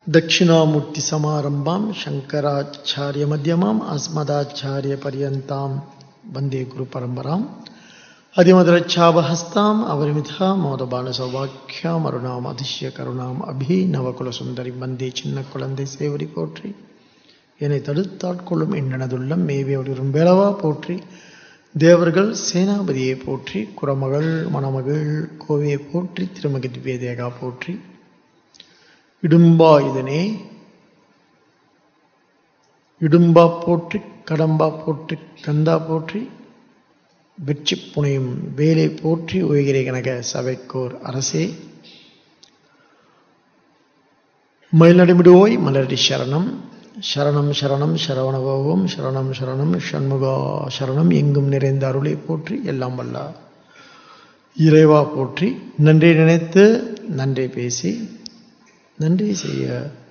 दक्षिणामूर्तिसमारम्भां शङ्कराचार्यमध्यमाम् अस्मदाचार्यपर्यन्तां वन्दे गुरुपरम्पराम् அதிமதுரச்சாபஹஸ்தாம் அவரிமிதா மோதபான சௌபாக்கியாம் அருணாம் அதிசய கருணாம் அபிநவகுலசுந்தரி வந்தே சின்ன குழந்தை சேவரி போற்றி என்னை தடுத்தாட்கொள்ளும் என்னனதுள்ளம் மேவியவரும் வேளவா போற்றி தேவர்கள் சேனாபதியை போற்றி குரமகள் மணமகள் கோவையை போற்றி திருமகி திவ்யதேகா போற்றி இடும்பா இதனே இடும்பா போற்றி கடம்பா போற்றி கந்தா போற்றி வெற்றி புனையும் வேலை போற்றி உயகிரை கனக சபைக்கோர் அரசே மயிலடிமிடுவோய் மலரடி சரணம் சரணம் சரணம் சரவணபவம் சரணம் சரணம் ஷண்முகா சரணம் எங்கும் நிறைந்த அருளை போற்றி எல்லாம் வல்ல இறைவா போற்றி நன்றி நினைத்து நன்றி பேசி நன்றி செய்ய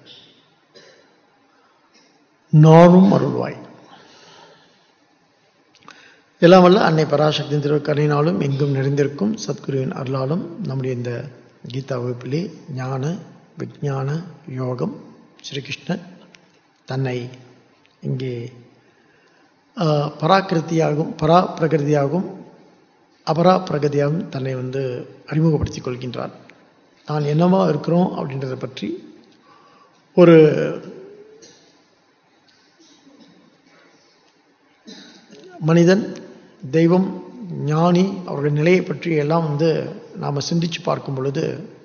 நானும் அருள்வாய் எல்லாம் வல்ல அன்னை பராசக்தியின் திருக்கருணையினாலும் எங்கும் நிறைந்திருக்கும் சத்குருவின் அருளாலும் நம்முடைய இந்த கீதா வகுப்பிலே ஞான விஞ்ஞான யோகம் ஸ்ரீகிருஷ்ணன் தன்னை இங்கே பராக்கிருத்தியாகவும் பரா பிரகிருதியாகவும் அபரா பிரகதியாகவும் தன்னை வந்து அறிமுகப்படுத்திக் கொள்கின்றார் தான் என்னவா இருக்கிறோம் அப்படின்றத பற்றி ஒரு மனிதன் தெய்வம் ஞானி அவருடைய நிலையை பற்றி எல்லாம் வந்து நாம் சிந்திச்சு பார்க்கும் பொழுது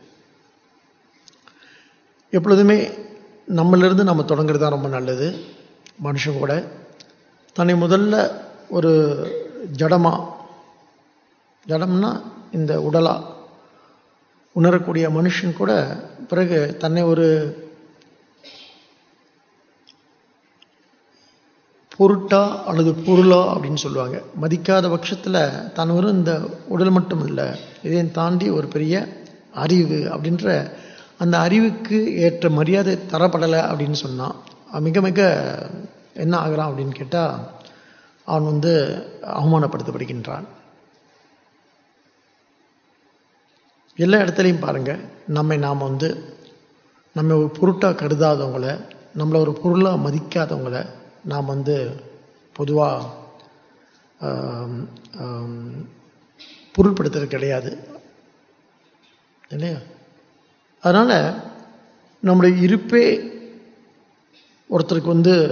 எப்பொழுதுமே நம்மளிருந்து நம்ம தொடங்குறது தான் ரொம்ப நல்லது மனுஷன் கூட தன்னை முதல்ல ஒரு ஜடமா ஜடம்னா இந்த உடலா உணரக்கூடிய மனுஷன் கூட பிறகு தன்னை ஒரு பொருட்டா அல்லது பொருளா அப்படின்னு சொல்லுவாங்க மதிக்காத பட்சத்தில் தான் வரும் இந்த உடல் மட்டும் இல்லை இதையும் தாண்டி ஒரு பெரிய அறிவு அப்படின்ற அந்த அறிவுக்கு ஏற்ற மரியாதை தரப்படலை அப்படின்னு சொன்னான் மிக மிக என்ன ஆகிறான் அப்படின்னு கேட்டால் அவன் வந்து அவமானப்படுத்தப்படுகின்றான் எல்லா இடத்துலையும் பாருங்கள் நம்மை நாம் வந்து நம்ம ஒரு பொருட்டாக கருதாதவங்கள நம்மளை ஒரு பொருளாக மதிக்காதவங்கள நாம் வந்து பொதுவாக பொருட்படுத்துறது கிடையாது இல்லையா அதனால் நம்முடைய இருப்பே ஒருத்தருக்கு வந்து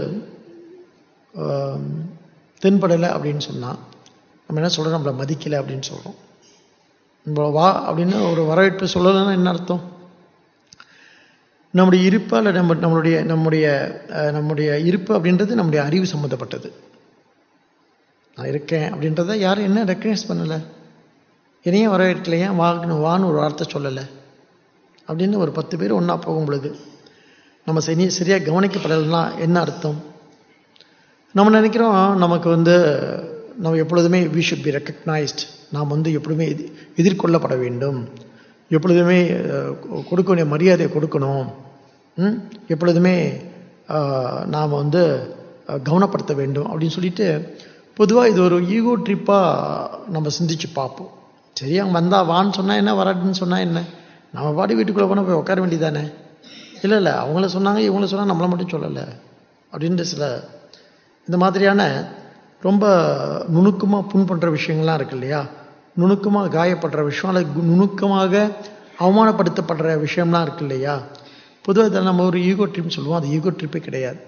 தென்படலை அப்படின்னு சொன்னால் நம்ம என்ன சொல்கிறோம் நம்மளை மதிக்கலை அப்படின்னு சொல்கிறோம் நம்மளை வா அப்படின்னு ஒரு வரவேற்பு சொல்லலைன்னா என்ன அர்த்தம் நம்முடைய இருப்பால் நம்ம நம்மளுடைய நம்முடைய நம்முடைய இருப்பு அப்படின்றது நம்முடைய அறிவு சம்மந்தப்பட்டது நான் இருக்கேன் அப்படின்றத யாரும் என்ன ரெக்கக்னைஸ் பண்ணலை என்னையும் வரவேற்கல ஏன் வாங்கணும் வான்னு ஒரு வார்த்தை சொல்லலை அப்படின்னு ஒரு பத்து பேர் ஒன்றா போகும் பொழுது நம்ம சரி சரியாக கவனிக்கப்படலைன்னா என்ன அர்த்தம் நம்ம நினைக்கிறோம் நமக்கு வந்து நம்ம எப்பொழுதுமே வி ஷுட் பி ரெக்கக்னைஸ்ட் நாம் வந்து எப்பொழுதுமே எதிர்கொள்ளப்பட வேண்டும் எப்பொழுதுமே கொடுக்க வேண்டிய மரியாதையை கொடுக்கணும் எப்பொழுதுமே நாம் வந்து கவனப்படுத்த வேண்டும் அப்படின்னு சொல்லிட்டு பொதுவாக இது ஒரு ஈகோ ட்ரிப்பாக நம்ம சிந்திச்சு பார்ப்போம் சரி அவங்க வந்தால் வான்னு சொன்னால் என்ன வராதுன்னு சொன்னால் என்ன நம்ம பாடி வீட்டுக்குள்ளே போனால் போய் உட்கார வேண்டியதானே இல்லை இல்லை அவங்கள சொன்னாங்க இவங்கள சொன்னால் நம்மளை மட்டும் சொல்லலை அப்படின்ற சில இந்த மாதிரியான ரொம்ப நுணுக்கமாக புண் பண்ணுற விஷயங்கள்லாம் இருக்கு இல்லையா நுணுக்கமாக காயப்படுற விஷயம் அல்லது நுணுக்கமாக அவமானப்படுத்தப்படுற விஷயம்லாம் இருக்கு இல்லையா பொதுவாக இதில் நம்ம ஒரு ஈகோ ட்ரிப் சொல்லுவோம் அது ஈகோ ட்ரிப்பே கிடையாது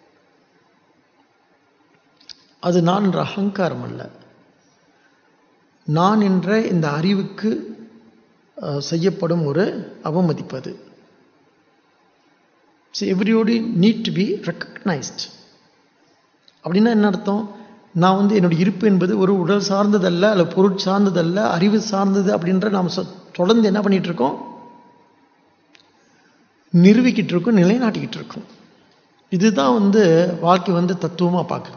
அது நான் என்ற அகங்காரம் அல்ல நான் என்ற இந்த அறிவுக்கு செய்யப்படும் ஒரு அவமதிப்பது everybody need to be recognised அப்படின்னா என்ன அர்த்தம் நான் வந்து என்னுடைய இருப்பு என்பது ஒரு உடல் சார்ந்ததல்ல அல்ல பொருள் சார்ந்ததல்ல அறிவு சார்ந்தது அப்படின்ற நாம் தொடர்ந்து என்ன பண்ணிட்டு இருக்கோம் நிரூபிக்கிட்டு இருக்கோம் நிலைநாட்டிக்கிட்டு இருக்கோம் இதுதான் வந்து வாழ்க்கை வந்து தத்துவமாக பார்க்குறது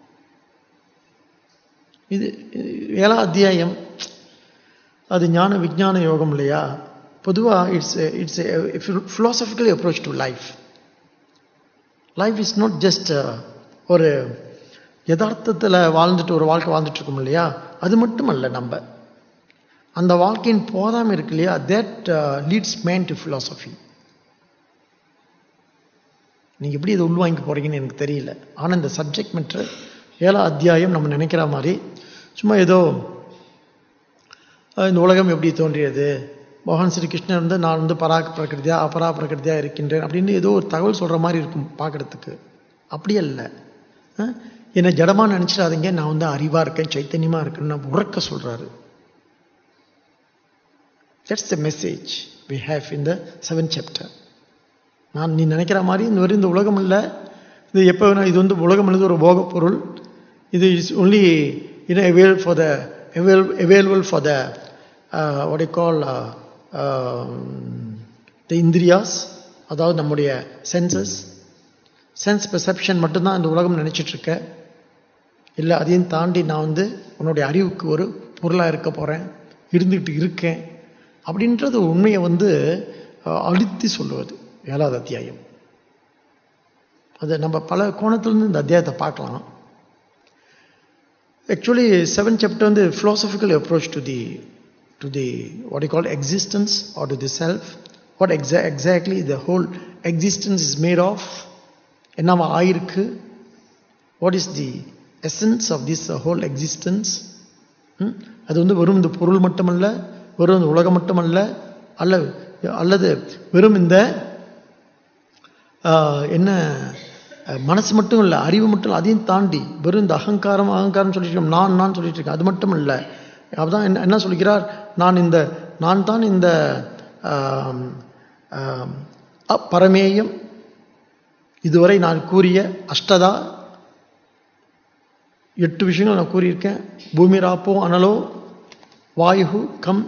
இது ஏழாம் அத்தியாயம் அது ஞான விஜான யோகம் இல்லையா பொதுவாக it's it's philosophical approach to life life is not just ஒரு யதார்த்தத்தில் வாழ்ந்துட்டு ஒரு வாழ்க்கை வாழ்ந்துட்டு இருக்கோம் இல்லையா அது மட்டும் அல்ல நம்ம அந்த வாழ்க்கையின் போதாமை இருக்கு இல்லையா that leads man to philosophy நீங்கள் எப்படி இதை உள்வாங்கி போகிறீங்கன்னு எனக்கு தெரியல ஆனால் இந்த சப்ஜெக்ட் மற்ற ஏழாம் அத்தியாயம் நம்ம நினைக்கிற மாதிரி சும்மா ஏதோ அஹ், இந்த உலகம் எப்படி தோன்றியது பகவான் ஸ்ரீ கிருஷ்ணர் வந்து நான் வந்து பராக் பிரகிருதியா அபரா பிரகிருதியா இருக்கின்றேன் அப்படின்னு ஏதோ ஒரு தகவல் சொல்கிற மாதிரி இருக்கும் பார்க்குறதுக்கு அப்படி அல்ல அஹ், என்னை ஜடமாக நினச்சிடாதீங்க நான் வந்து அறிவாக இருக்கேன் சைத்தன்யமாக இருக்கேன்னு நான் உறக்க சொல்கிறாரு that's the message we have in the seven chapter நான் நீ நினைக்கிற மாதிரி இந்த வரை இந்த உலகம் இல்லை இது எப்போ வேணா இது வந்து உலகம் அல்லது ஒரு போகப் பொருள் இது is only in avail for the avail available for the what you call the indriyas அதாவது நம்முடைய சென்சஸ் சென்ஸ் பெர்செப்ஷன் மட்டும்தான் இந்த உலகம் நினைச்சிட்டு இருக்க இல்லை அதையும் தாண்டி நான் வந்து உன்னுடைய அறிவுக்கு ஒரு பொருளாக இருக்க போகிறேன் இருந்துகிட்டு இருக்கேன் அப்படின்றது உண்மையை வந்து அஹ், அழுத்தி சொல்லுவது ஏழாவது அத்தியாயம் அது நம்ம பல கோணத்துலேருந்து இந்த அத்தியாயத்தை பார்க்கலாம் ஆக்சுவலி செவன் சாப்டர் வந்து philosophical approach to the to the what you call existence or to the self what exa exactly the whole existence is made of என்னவா ஆயிருக்கு what is the essence of this uh, whole existence ம்? அது வந்து வெறும் இந்த பொருள் மட்டுமல்ல வெறும் இந்த உலகம் மட்டுமல்ல அல்ல அல்லது வெறும் இந்த ஆஹ், என்ன அஹ், மனசு மட்டும் இல்லை அறிவு மட்டும் இல்லை அதையும் தாண்டி வெறும் இந்த அகங்காரம் அகங்காரம் சொல்லிட்டு இருக்கோம் நான் நான் சொல்லிட்டு இருக்கேன் அது மட்டும் இல்லை அப்பதான் என்ன என்ன சொல்கிறார் நான் இந்த நான் தான் இந்த ஆம், ஆம், அப்பரமேயம் இதுவரை நான் கூறிய அஷ்டதா எட்டு விஷயங்கள் நான் கூறியிருக்கேன் பூமி ராப்போ அனலோ வாயு கம்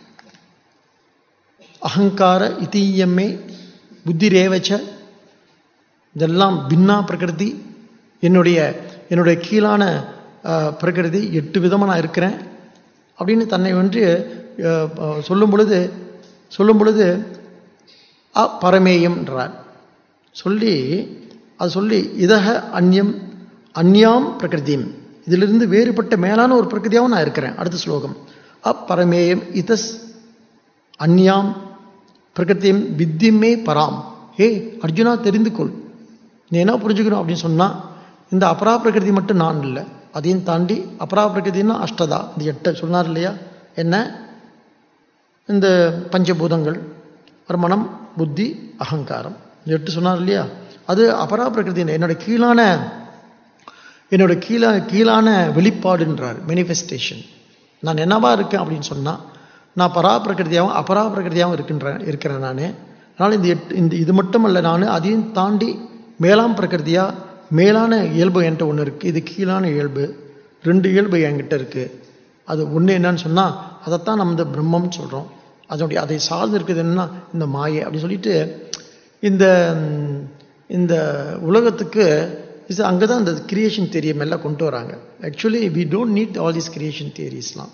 அகங்கார இதீயம்மே புத்திரேவச்ச இதெல்லாம் பின்னா பிரகிருதி என்னுடைய என்னுடைய கீழான அஹ், பிரகிருதி எட்டு விதமாக நான் இருக்கிறேன் அப்படின்னு தன்னை வந்து அஹ், அஹ், சொல்லும் பொழுது சொல்லும் பொழுது அப்பரமேயம்ன்றார் சொல்லி அது சொல்லி இதக அந்யம் அந்யாம் பிரகிருதியும் இதிலிருந்து வேறுபட்ட மேலான ஒரு பிரகிருதியாகவும் நான் இருக்கிறேன் அடுத்த ஸ்லோகம் அப்பரமேயம் இதஸ் அந்யாம் பிரகிருத்தியம் வித்தியமே பராம் ஏ அர்ஜுனா தெரிந்து கொள் நீ என்ன புரிஞ்சுக்கணும் அப்படின்னு சொன்னால் இந்த அபரா பிரகிருதி மட்டும் நான் இல்லை அதையும் தாண்டி அபரா பிரகிருதின்னா அஷ்டதா இந்த எட்டு சொன்னார் இல்லையா என்ன இந்த பஞ்சபூதங்கள் அப்புறம் மனம் புத்தி அகங்காரம் இந்த எட்டு சொன்னார் இல்லையா அது அபரா பிரகிருதி என்னோட கீழான என்னோட கீழே கீழான வெளிப்பாடுன்றார் மேனிஃபெஸ்டேஷன் நான் என்னவா இருக்கேன் அப்படின்னு சொன்னால் நான் பரா பிரகிருதியாகவும் அபரா பிரகிருதியாகவும் இருக்கின்றேன் இருக்கிறேன் நான் அதனால் இந்த எட்டு இந்த இது மட்டும் இல்லை நான் அதையும் தாண்டி மேலாம் பிரகிருதியா மேலான இயல்பு என்கிட்ட ஒன்று இருக்குது இது கீழான இயல்பு ரெண்டு இயல்பு என்கிட்ட இருக்குது அது ஒன்று என்னன்னு சொன்னால் அதைத்தான் நம்ம இந்த பிரம்மம்னு சொல்கிறோம் அதனுடைய அதை சார்ந்து இருக்குது என்னன்னா இந்த மாயை அப்படி சொல்லிட்டு இந்த ம், இந்த உலகத்துக்கு இது அங்கே தான் இந்த கிரியேஷன் தியரியை மெல்ல கொண்டு வராங்க actually we don't need all these creation தியரிஸ்லாம்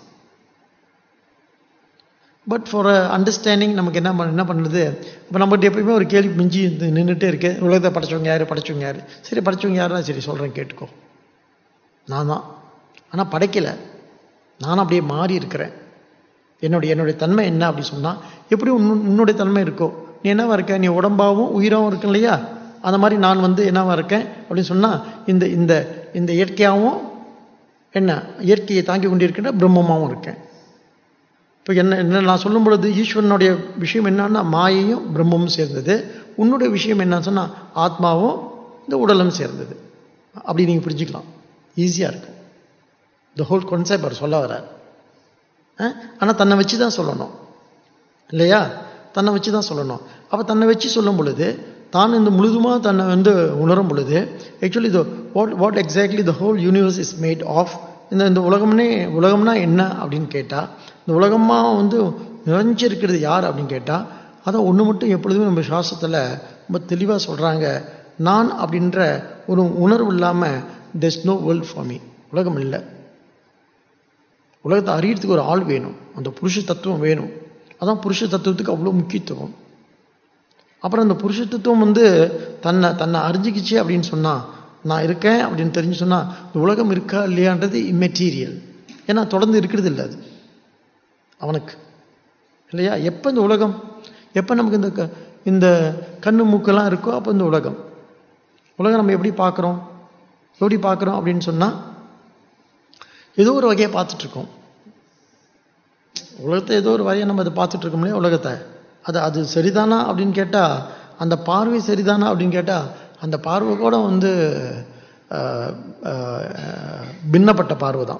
பட் ஃபார் அண்டர்ஸ்டாண்டிங் நமக்கு என்ன பண்ண என்ன பண்ணுது இப்போ நம்மகிட்ட எப்பயுமே ஒரு கேள்வி மிஞ்சி நின்றுட்டே இருக்கு உலகத்தை படைச்சவங்க யார் படைச்சவங்க யார் சரி படைச்சவங்க யாருன்னா சரி சொல்கிறேன் கேட்டுக்கோ நான் தான் ஆனால் படைக்கலை நானும் அப்படியே மாறி இருக்கிறேன் என்னுடைய என்னுடைய தன்மை என்ன அப்படி சொன்னால் எப்படி உன்னு- உன்னுடைய தன்மை இருக்கோ நீ என்னவா இருக்க நீ உடம்பாவும் உயிராகவும் இருக்கு இல்லையா அந்த மாதிரி நான் வந்து என்னவா இருக்கேன் அப்படின்னு சொன்னால் இந்த இந்த இந்த இயற்கையாகவும் என்ன இயற்கையை தாங்கி கொண்டிருக்கின்ற பிரம்மமாகவும் இருக்கேன் இப்போ என்ன என்ன நான் சொல்லும் பொழுது ஈஸ்வரனுடைய விஷயம் என்னன்னா மாயையும் பிரம்மமும் சேர்ந்தது உன்னுடைய விஷயம் என்னன்னு சொன்னால் ஆத்மாவும் இந்த உடலும் சேர்ந்தது அப்படி நீங்கள் புரிஞ்சுக்கலாம் ஈஸியாக இருக்கும் த ஹோல் கான்செப்ட் அவர் சொல்ல வர்றார் ஆனால் தன்னை வச்சு தான் சொல்லணும் இல்லையா தன்னை வச்சு தான் சொல்லணும் அப்போ தன்னை வச்சு சொல்லும் பொழுது தான் இந்த முழுதுமாக தன்னை வந்து உணரும் பொழுது ஆக்சுவலி இது what what exactly the whole universe is made of இந்த இந்த உலகம்னே உலகம்னா என்ன அப்படின்னு கேட்டால் இந்த உலகமாக வந்து நிறைஞ்சிருக்கிறது யார் அப்படின்னு கேட்டால் அதான் ஒன்று மட்டும் எப்பொழுதுமே நம்ம சாஸ்திரத்தில் ரொம்ப தெளிவாக சொல்கிறாங்க நான் அப்படின்ற ஒரு உணர்வு இல்லாமல் there's no world for me உலகம் இல்லை உலகத்தை அறியறதுக்கு ஒரு ஆள் வேணும் அந்த புருஷ தத்துவம் வேணும் அதான் புருஷ தத்துவத்துக்கு அவ்வளோ முக்கியத்துவம் அப்புறம் அந்த புருஷ தத்துவம் வந்து தன்னை தன்னை அறிஞ்சிக்கிச்சு அப்படின்னு சொன்னால் நான் இருக்கேன் அப்படின்னு தெரிஞ்சு சொன்னால் இந்த உலகம் இருக்கா இல்லையான்றது இம்மெட்டீரியல் ஏன்னா தொடர்ந்து இருக்கிறது இல்லை அது அவனுக்கு இல்லையா எப்போ இந்த உலகம் எப்போ நமக்கு இந்த க இந்த கண்ணு மூக்கெல்லாம் இருக்கோ அப்போ இந்த உலகம் உலகம் நம்ம எப்படி பார்க்குறோம் எப்படி பார்க்குறோம் அப்படின்னு சொன்னால் ஏதோ ஒரு வகையை பார்த்துட்ருக்கோம் உலகத்தை ஏதோ ஒரு வகையை நம்ம அதை பார்த்துட்டு இருக்கோம் இல்லையா உலகத்தை அது அது சரிதானா அப்படின்னு கேட்டால் அந்த பார்வை சரிதானா அப்படின்னு கேட்டால் அந்த பார்வை கூட வந்து ஆஹ், ஆஹ், பின்னப்பட்ட பார்வை தான்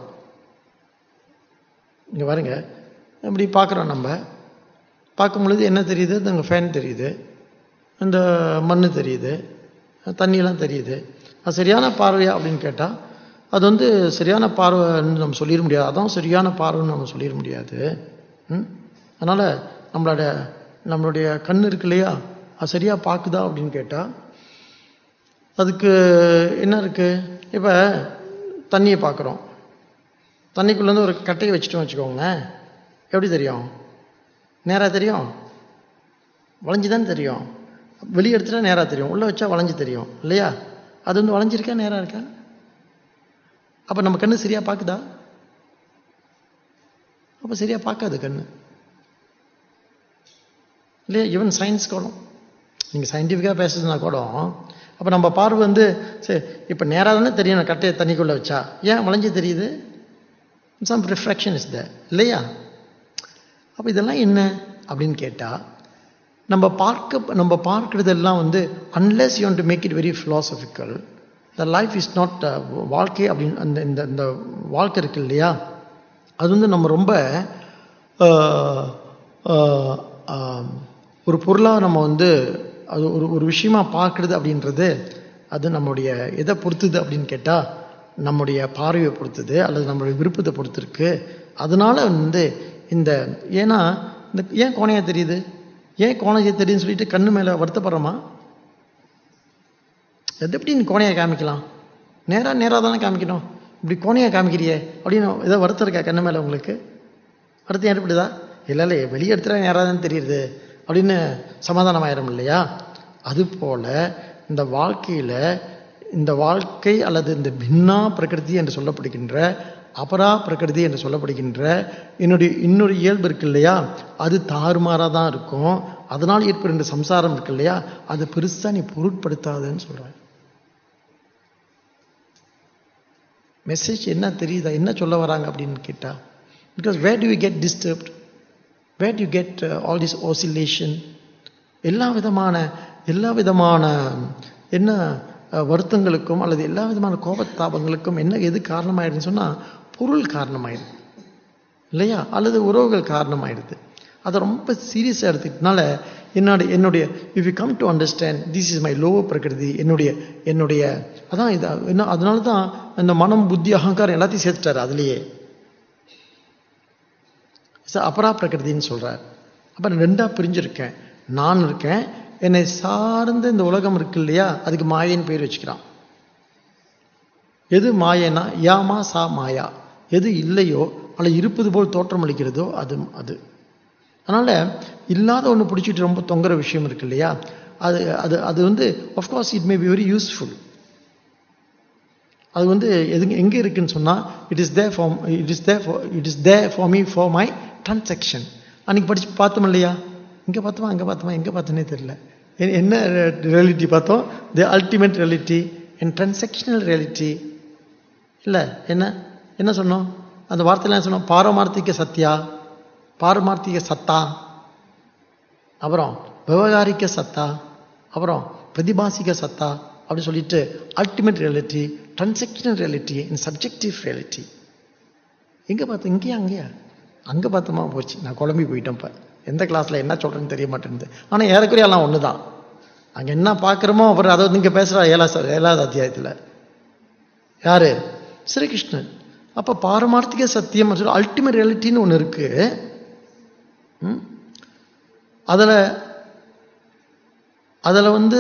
இங்கே பாருங்க இப்படி பார்க்குறோம் நம்ம பார்க்கும் பொழுது என்ன தெரியுது இந்த ஃபேன் தெரியுது இந்த மண் தெரியுது தண்ணியெல்லாம் தெரியுது அது சரியான பார்வையா அப்படின்னு கேட்டால் அது வந்து சரியான பார்வைன்னு நம்ம சொல்லிட முடியாது அதான் சரியான பார்வைன்னு நம்ம சொல்லிட முடியாது ம் அதனால் நம்மளோட நம்மளுடைய கண் இருக்கு இல்லையா அது சரியாக பார்க்குதா அப்படின்னு கேட்டால் அதுக்கு என்ன இருக்குது இப்போ தண்ணியை பார்க்குறோம் தண்ணிக்குள்ளேருந்து ஒரு கட்டையை வச்சுட்டோம் வச்சுக்கோங்களேன் எப்படி தெரியும் நேராக தெரியும் வளைஞ்சு தானே தெரியும் வெளியே எடுத்துட்டா நேராக தெரியும் உள்ளே வச்சா வளைஞ்சு தெரியும் இல்லையா அது வந்து வளைஞ்சிருக்கா நேராக இருக்கா அப்போ நம்ம கண்ணு சரியாக பார்க்குதா அப்போ சரியாக பார்க்காது கண்ணு இல்லையா ஈவன் சயின்ஸ் கூட நீங்கள் சயின்டிஃபிக்காக பேசுறதுனா கூட அப்போ நம்ம பார்வை வந்து சரி இப்போ நேராக தானே தெரியும் நான் கட்டையை தண்ணிக்குள்ளே வச்சா ஏன் வளைஞ்சு தெரியுது சம் ரிஃப்ராக்ஷன் இஸ் த இல்லையா அப்போ இதெல்லாம் என்ன அப்படின்னு கேட்டால் நம்ம பார்க்க நம்ம பார்க்கறதெல்லாம் வந்து unless you to make it very philosophical the life is not வாழ்க்கை அப்படின்னு அந்த இந்த இந்த வாழ்க்கை இருக்கு இல்லையா அது வந்து நம்ம ரொம்ப ஆஹ், ஆஹ், ஆஹ், ஒரு பொருளாக நம்ம வந்து அது ஒரு ஒரு விஷயமா பார்க்குறது அப்படின்றது அது நம்முடைய எதை பொறுத்துது அப்படின்னு கேட்டால் நம்முடைய பார்வையை பொறுத்தது அல்லது நம்மளுடைய விருப்பத்தை பொறுத்திருக்கு அதனால வந்து இந்த ஏன்னா இந்த ஏன் கோணையா தெரியுது ஏன் கோணையா தெரியுதுன்னு சொல்லிட்டு கண்ணு மேலே வருத்தப்படுறோமா எது எப்படி நீ கோணையை காமிக்கலாம் நேராக நேராக தானே காமிக்கணும் இப்படி கோணையை காமிக்கிறியே அப்படின்னு ஏதோ வருத்தம் இருக்கா கண்ணு மேலே உங்களுக்கு வருத்தம் ஏற்படுதா இல்லை இல்லை வெளியே எடுத்துட்டா நேராக தான் தெரியுது அப்படின்னு சமாதானம் ஆயிரும் இல்லையா அதுபோல் இந்த வாழ்க்கையில் இந்த வாழ்க்கை அல்லது இந்த பின்னா பிரகிருதி என்று சொல்லப்படுகின்ற அபரா பிரகிருதி என்று சொல்லப்படுகின்ற என்னுடைய இன்னொரு இயல்பு இருக்கு இல்லையா அது தாறுமாறாக தான் இருக்கும் அதனால் ஏற்படுகின்ற சம்சாரம் இருக்கு இல்லையா அது பெருசாக நீ பொருட்படுத்தாதுன்னு சொல்கிறேன் மெசேஜ் என்ன தெரியுதா என்ன சொல்ல வராங்க அப்படின்னு கேட்டால் because where do you get disturbed where do get all this oscillation எல்லா விதமான எல்லா விதமான என்ன அஹ், வருத்தங்களுக்கும் அல்லது எல்லா விதமான கோபத்தாபங்களுக்கும் என்ன எது காரணமாயிடுதுன்னு சொன்னால் பொருள் காரணமாயிடுது இல்லையா அல்லது உறவுகள் காரணமாயிடுது அதை ரொம்ப சீரியஸாக எடுத்துக்கிட்டனால என்னோட என்னுடைய if you come to understand this is my lower prakriti என்னுடைய என்னுடைய அதான் இது என்ன அதனால தான் இந்த மனம் புத்தி அகங்காரம் எல்லாத்தையும் சேர்த்துட்டாரு அதுலேயே ச- அபரா பிரகிருதின்னு சொல்றார் அப்ப நான் ரெண்டா பிரிஞ்சிருக்கேன் நான் இருக்கேன் என்னை சார்ந்த இந்த உலகம் இருக்கு இல்லையா அதுக்கு மாயைன்னு பேர் வச்சுக்கிறான் எது மாயைனா யாமா சா மாயா எது இல்லையோ அல்ல இருப்பது போல் தோற்றமளிக்கிறதோ அது அது அதனால இல்லாத ஒன்று பிடிச்சிட்டு ரொம்ப தொங்குற விஷயம் இருக்கு இல்லையா அது அது அது வந்து of course it may be very useful அது வந்து எதுங்க எங்கே இருக்குன்னு சொன்னால் it is there for it is there it is there for me for my transaction அன்னைக்கு படிச்சு பார்த்தோம் இல்லையா இங்கே பார்த்தோமா அங்கே பார்த்தோமா எங்கே பார்த்தோன்னே தெரியல எ- என்ன ரியாலிட்டி பார்த்தோம் the ultimate reality and transactional reality இல்லை என்ன என்ன சொன்னோம் அந்த வார்த்தையெல்லாம் என்ன சொன்னோம் பாரமார்த்திக சத்யா பாரமார்த்திக சத்தா அப்புறம் விவகாரிக்க சத்தா அப்புறம் பிரதிபாசிக சத்தா அப்படி சொல்லிட்டு ultimate reality transactional reality and subjective reality எங்கே பார்த்தோம் இங்கேயா அங்கேயா அங்கே பார்த்தோமா போச்சு நான் குழம்பி போயிட்டேன் இப்போ எந்த கிளாஸில் என்ன சொல்கிறேன்னு தெரிய மாட்டேங்குது ஆனால் ஏறக்குறைய எல்லாம் ஒன்று தான் அங்கே என்ன பார்க்குறோமோ அப்புறம் அதை வந்து இங்கே பேசுகிறா ஏழா ஏழாவது அத்தியாயத்தில் யாரு ஸ்ரீகிருஷ்ணன் அப்போ பாரமார்த்திக சத்தியம் அல்டிமேட் ரியாலிட்டின்னு ஒன்று இருக்கு ம்? அதுல அதில் வந்து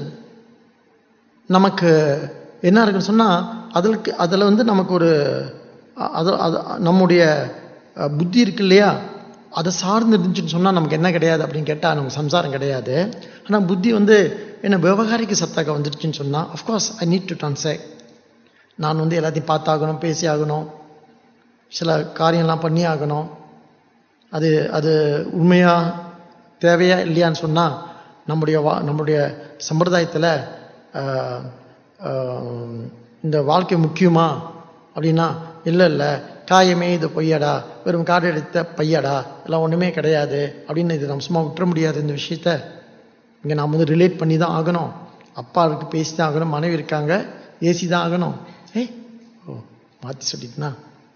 நமக்கு என்ன இருக்குன்னு சொன்னால் அதற்கு அதில் வந்து நமக்கு ஒரு அ- அது அது நம்முடைய அ, புத்தி இருக்கு இல்லையா அதை சார்ந்து இருந்துச்சுன்னு சொன்னால் நமக்கு என்ன கிடையாது அப்படின்னு கேட்டால் நமக்கு சம்சாரம் கிடையாது ஆனால் புத்தி வந்து என்ன விவகாரிக்கு சத்தாக வந்துடுச்சுன்னு சொன்னால் of course I need to transact நான் வந்து எல்லாத்தையும் பார்த்தாகணும் பேசி ஆகணும் சில காரியம்லாம் பண்ணி ஆகணும் அது அது உண்மையா தேவையா இல்லையான்னு சொன்னால் நம்முடைய வா நம்முடைய சம்பிரதாயத்தில் ஆஹ், இந்த வாழ்க்கை முக்கியமா அப்படின்னா இல்லை இல்லை காயமே இது பொய்யடா வெறும் காடு எடுத்த பையடா எல்லாம் ஒன்றுமே கிடையாது அப்படின்னு இது நம்ம சும்மா விட்டுற முடியாது இந்த விஷயத்த இங்கே நாம் வந்து ரிலேட் பண்ணி தான் ஆகணும் அப்பா இருக்கு பேசி தான் ஆகணும் மனைவி இருக்காங்க ஏசி தான் ஆகணும் ஏய் ஓ மாற்றி சொல்லிட்டுனா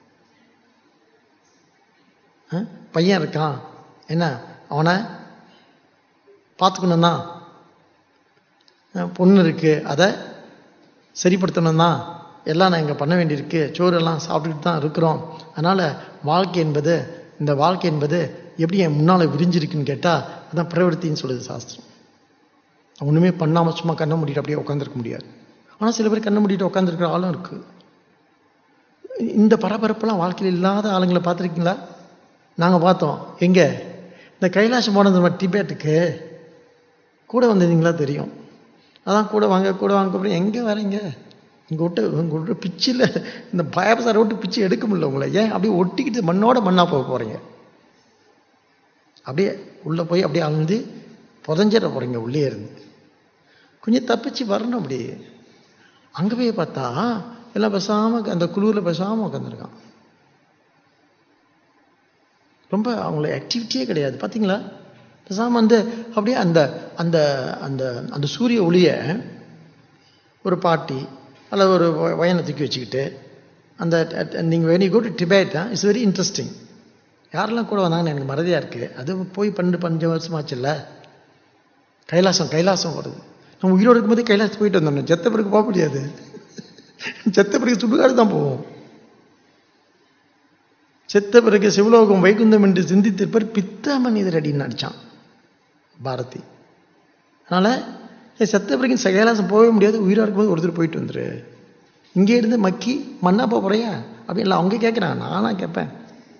ஆ? பையன் இருக்கான் என்ன அவனை பார்த்துக்கணும் தான் பொண்ணு இருக்கு அதை சரிப்படுத்தணும் தான் எல்லாம் நான் இங்கே பண்ண வேண்டியிருக்கு சோறெல்லாம் சாப்பிட்டுட்டு தான் இருக்கிறோம் அதனால் வாழ்க்கை என்பது இந்த வாழ்க்கை என்பது எப்படி என் முன்னால் விரிஞ்சிருக்குன்னு கேட்டால் அதான் பிரவருத்தின்னு சொல்லுது சாஸ்திரம் ஒன்றுமே பண்ணாமல் சும்மா கண்ணை மூடிட்டு அப்படியே உட்காந்துருக்க முடியாது ஆனால் சில பேர் கண்ணை மூடிட்டு உட்காந்துருக்கிற ஆளும் இருக்குது இந்த பரபரப்பெல்லாம் வாழ்க்கையில் இல்லாத ஆளுங்களை பார்த்துருக்கீங்களா நாங்கள் பார்த்தோம் எங்கே இந்த கைலாசம் போனது நம்ம டிபேட்டுக்கு கூட வந்திருந்தீங்களா தெரியும் அதான் கூட வாங்க கூட வாங்க கூப்பிட்டு எங்கே வரீங்க இங்கே விட்டு இங்கே விட்டு பிச்சில் இந்த பயபசாரை விட்டு பிச்சு எடுக்க முடியல உங்களை ஏன் அப்படியே ஒட்டிக்கிட்டு மண்ணோட மண்ணாக போக போகிறீங்க அப்படியே உள்ளே போய் அப்படியே அழுந்து புதஞ்சிட போகிறீங்க உள்ளே இருந்து கொஞ்சம் தப்பிச்சு வரணும் அப்படி அங்கே போய் பார்த்தா எல்லாம் பேசாமல் அந்த குளூரில் பேசாமல் உட்காந்துருக்கான் ரொம்ப அவங்கள ஆக்டிவிட்டியே கிடையாது பார்த்தீங்களா பேசாமல் வந்து அப்படியே அந்த அந்த அந்த அந்த சூரிய ஒளியை ஒரு பாட்டி அல்லது ஒரு வ- வயனை தூக்கி வச்சுக்கிட்டு அந்த நீங்கள் when we go to debate it's very interesting யாரெல்லாம் கூட வந்தாங்கன்னு எனக்கு மறதியாக இருக்குது அது போய் பன்னெண்டு பஞ்சு வருஷமாச்சுல்ல கைலாசம் கைலாசம் வருது நம்ம உயிரோடு இருக்கும்போதே கைலாசம் போயிட்டு வந்தோம் செத்த பிறகு போக முடியாது செத்த பிறகு சுடுகாடு தான் போவோம் செத்த பிறகு சிவலோகம் வைகுந்தம் என்று சிந்தித்திருப்பர் பித்த மனிதர் அடின்னு அடிச்சான் பாரதி அதனால ஏய், செத்த பிறகு ச- கைலாசம் போகவே முடியாது உயிரா இருக்கும்போது ஒருத்தர் போயிட்டு வந்துரு இங்கே இருந்து மக்கி மண்ணா போக போறியா அப்படி இல்லை அவங்க கேட்குறாங்க நானா கேட்பேன்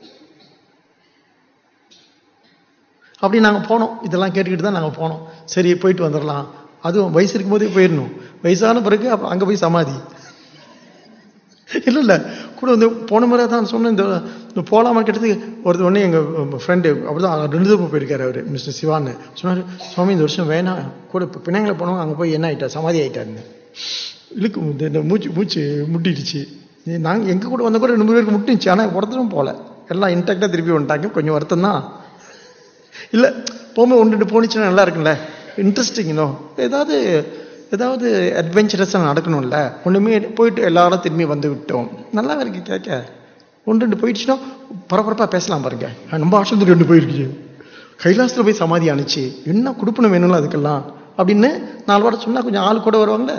அப்படி நாங்கள் போனோம் இதெல்லாம் கேட்டுக்கிட்டு தான் நாங்கள் போனோம் சரி போயிட்டு வந்துடலாம் அதுவும் வயசு இருக்கும்போதே போயிடணும் வயசான பிறகு அப்புறம் அங்கே போய் சமாதி இல்லை இல்லை கூட வந்து போன முறை தான் சொன்னேன் இந்த இந்த போகலாமா கேட்டதுக்கு ஒருத்தர் ஒன்று எங்கள் ஃப்ரெண்டு அப்படி தான் ரெண்டு தடவை போயிருக்காரு அவர் மிஸ்டர் சிவான்னு சொன்னார் சுவாமி இந்த வருஷம் வேணாம் கூட இப்போ பிணைங்களை போனவங்க அங்கே போய் என்ன ஆயிட்டா சமாதி ஆயிட்டாருன்னு இழுக்கு இந்த- இந்த மூச்சு மூச்சு முட்டிடுச்சு நாங்கள் எங்கள் கூட வந்த கூட ரெண்டு மூணு பேருக்கு முட்டிச்சு ஆனால் ஒருத்தரும் போகல எல்லாம் இன்டாக்டாக திருப்பி வந்துட்டாங்க கொஞ்சம் வருத்தம் தான் இல்லை போகும்போது ஒன்று ரெண்டு போனிச்சுன்னா நல்லா இருக்கும்ல இன்ட்ரெஸ்டிங் இன்னும் ஏதாவது ஏதாவது அட்வென்ச்சரஸாக நடக்கணும்ல ஒன்றுமே போயிட்டு எல்லாரும் திரும்பி வந்து விட்டோம் நல்லா இருக்கு கேட்க ஒன்று ரெண்டு போயிடுச்சுன்னா பரபரப்பாக பேசலாம் பாருங்க அஹ் நம்ம ஆசிரமத்தில் ரெண்டு போயிருக்கு கைலாசத்தில் போய் சமாதி அனுச்சு என்ன கொடுப்பணும் வேணும்ல அதுக்கெல்லாம் அப்படின்னு நாலு வாரம் சொன்னால் கொஞ்சம் ஆள் கூட வருவாங்கல்ல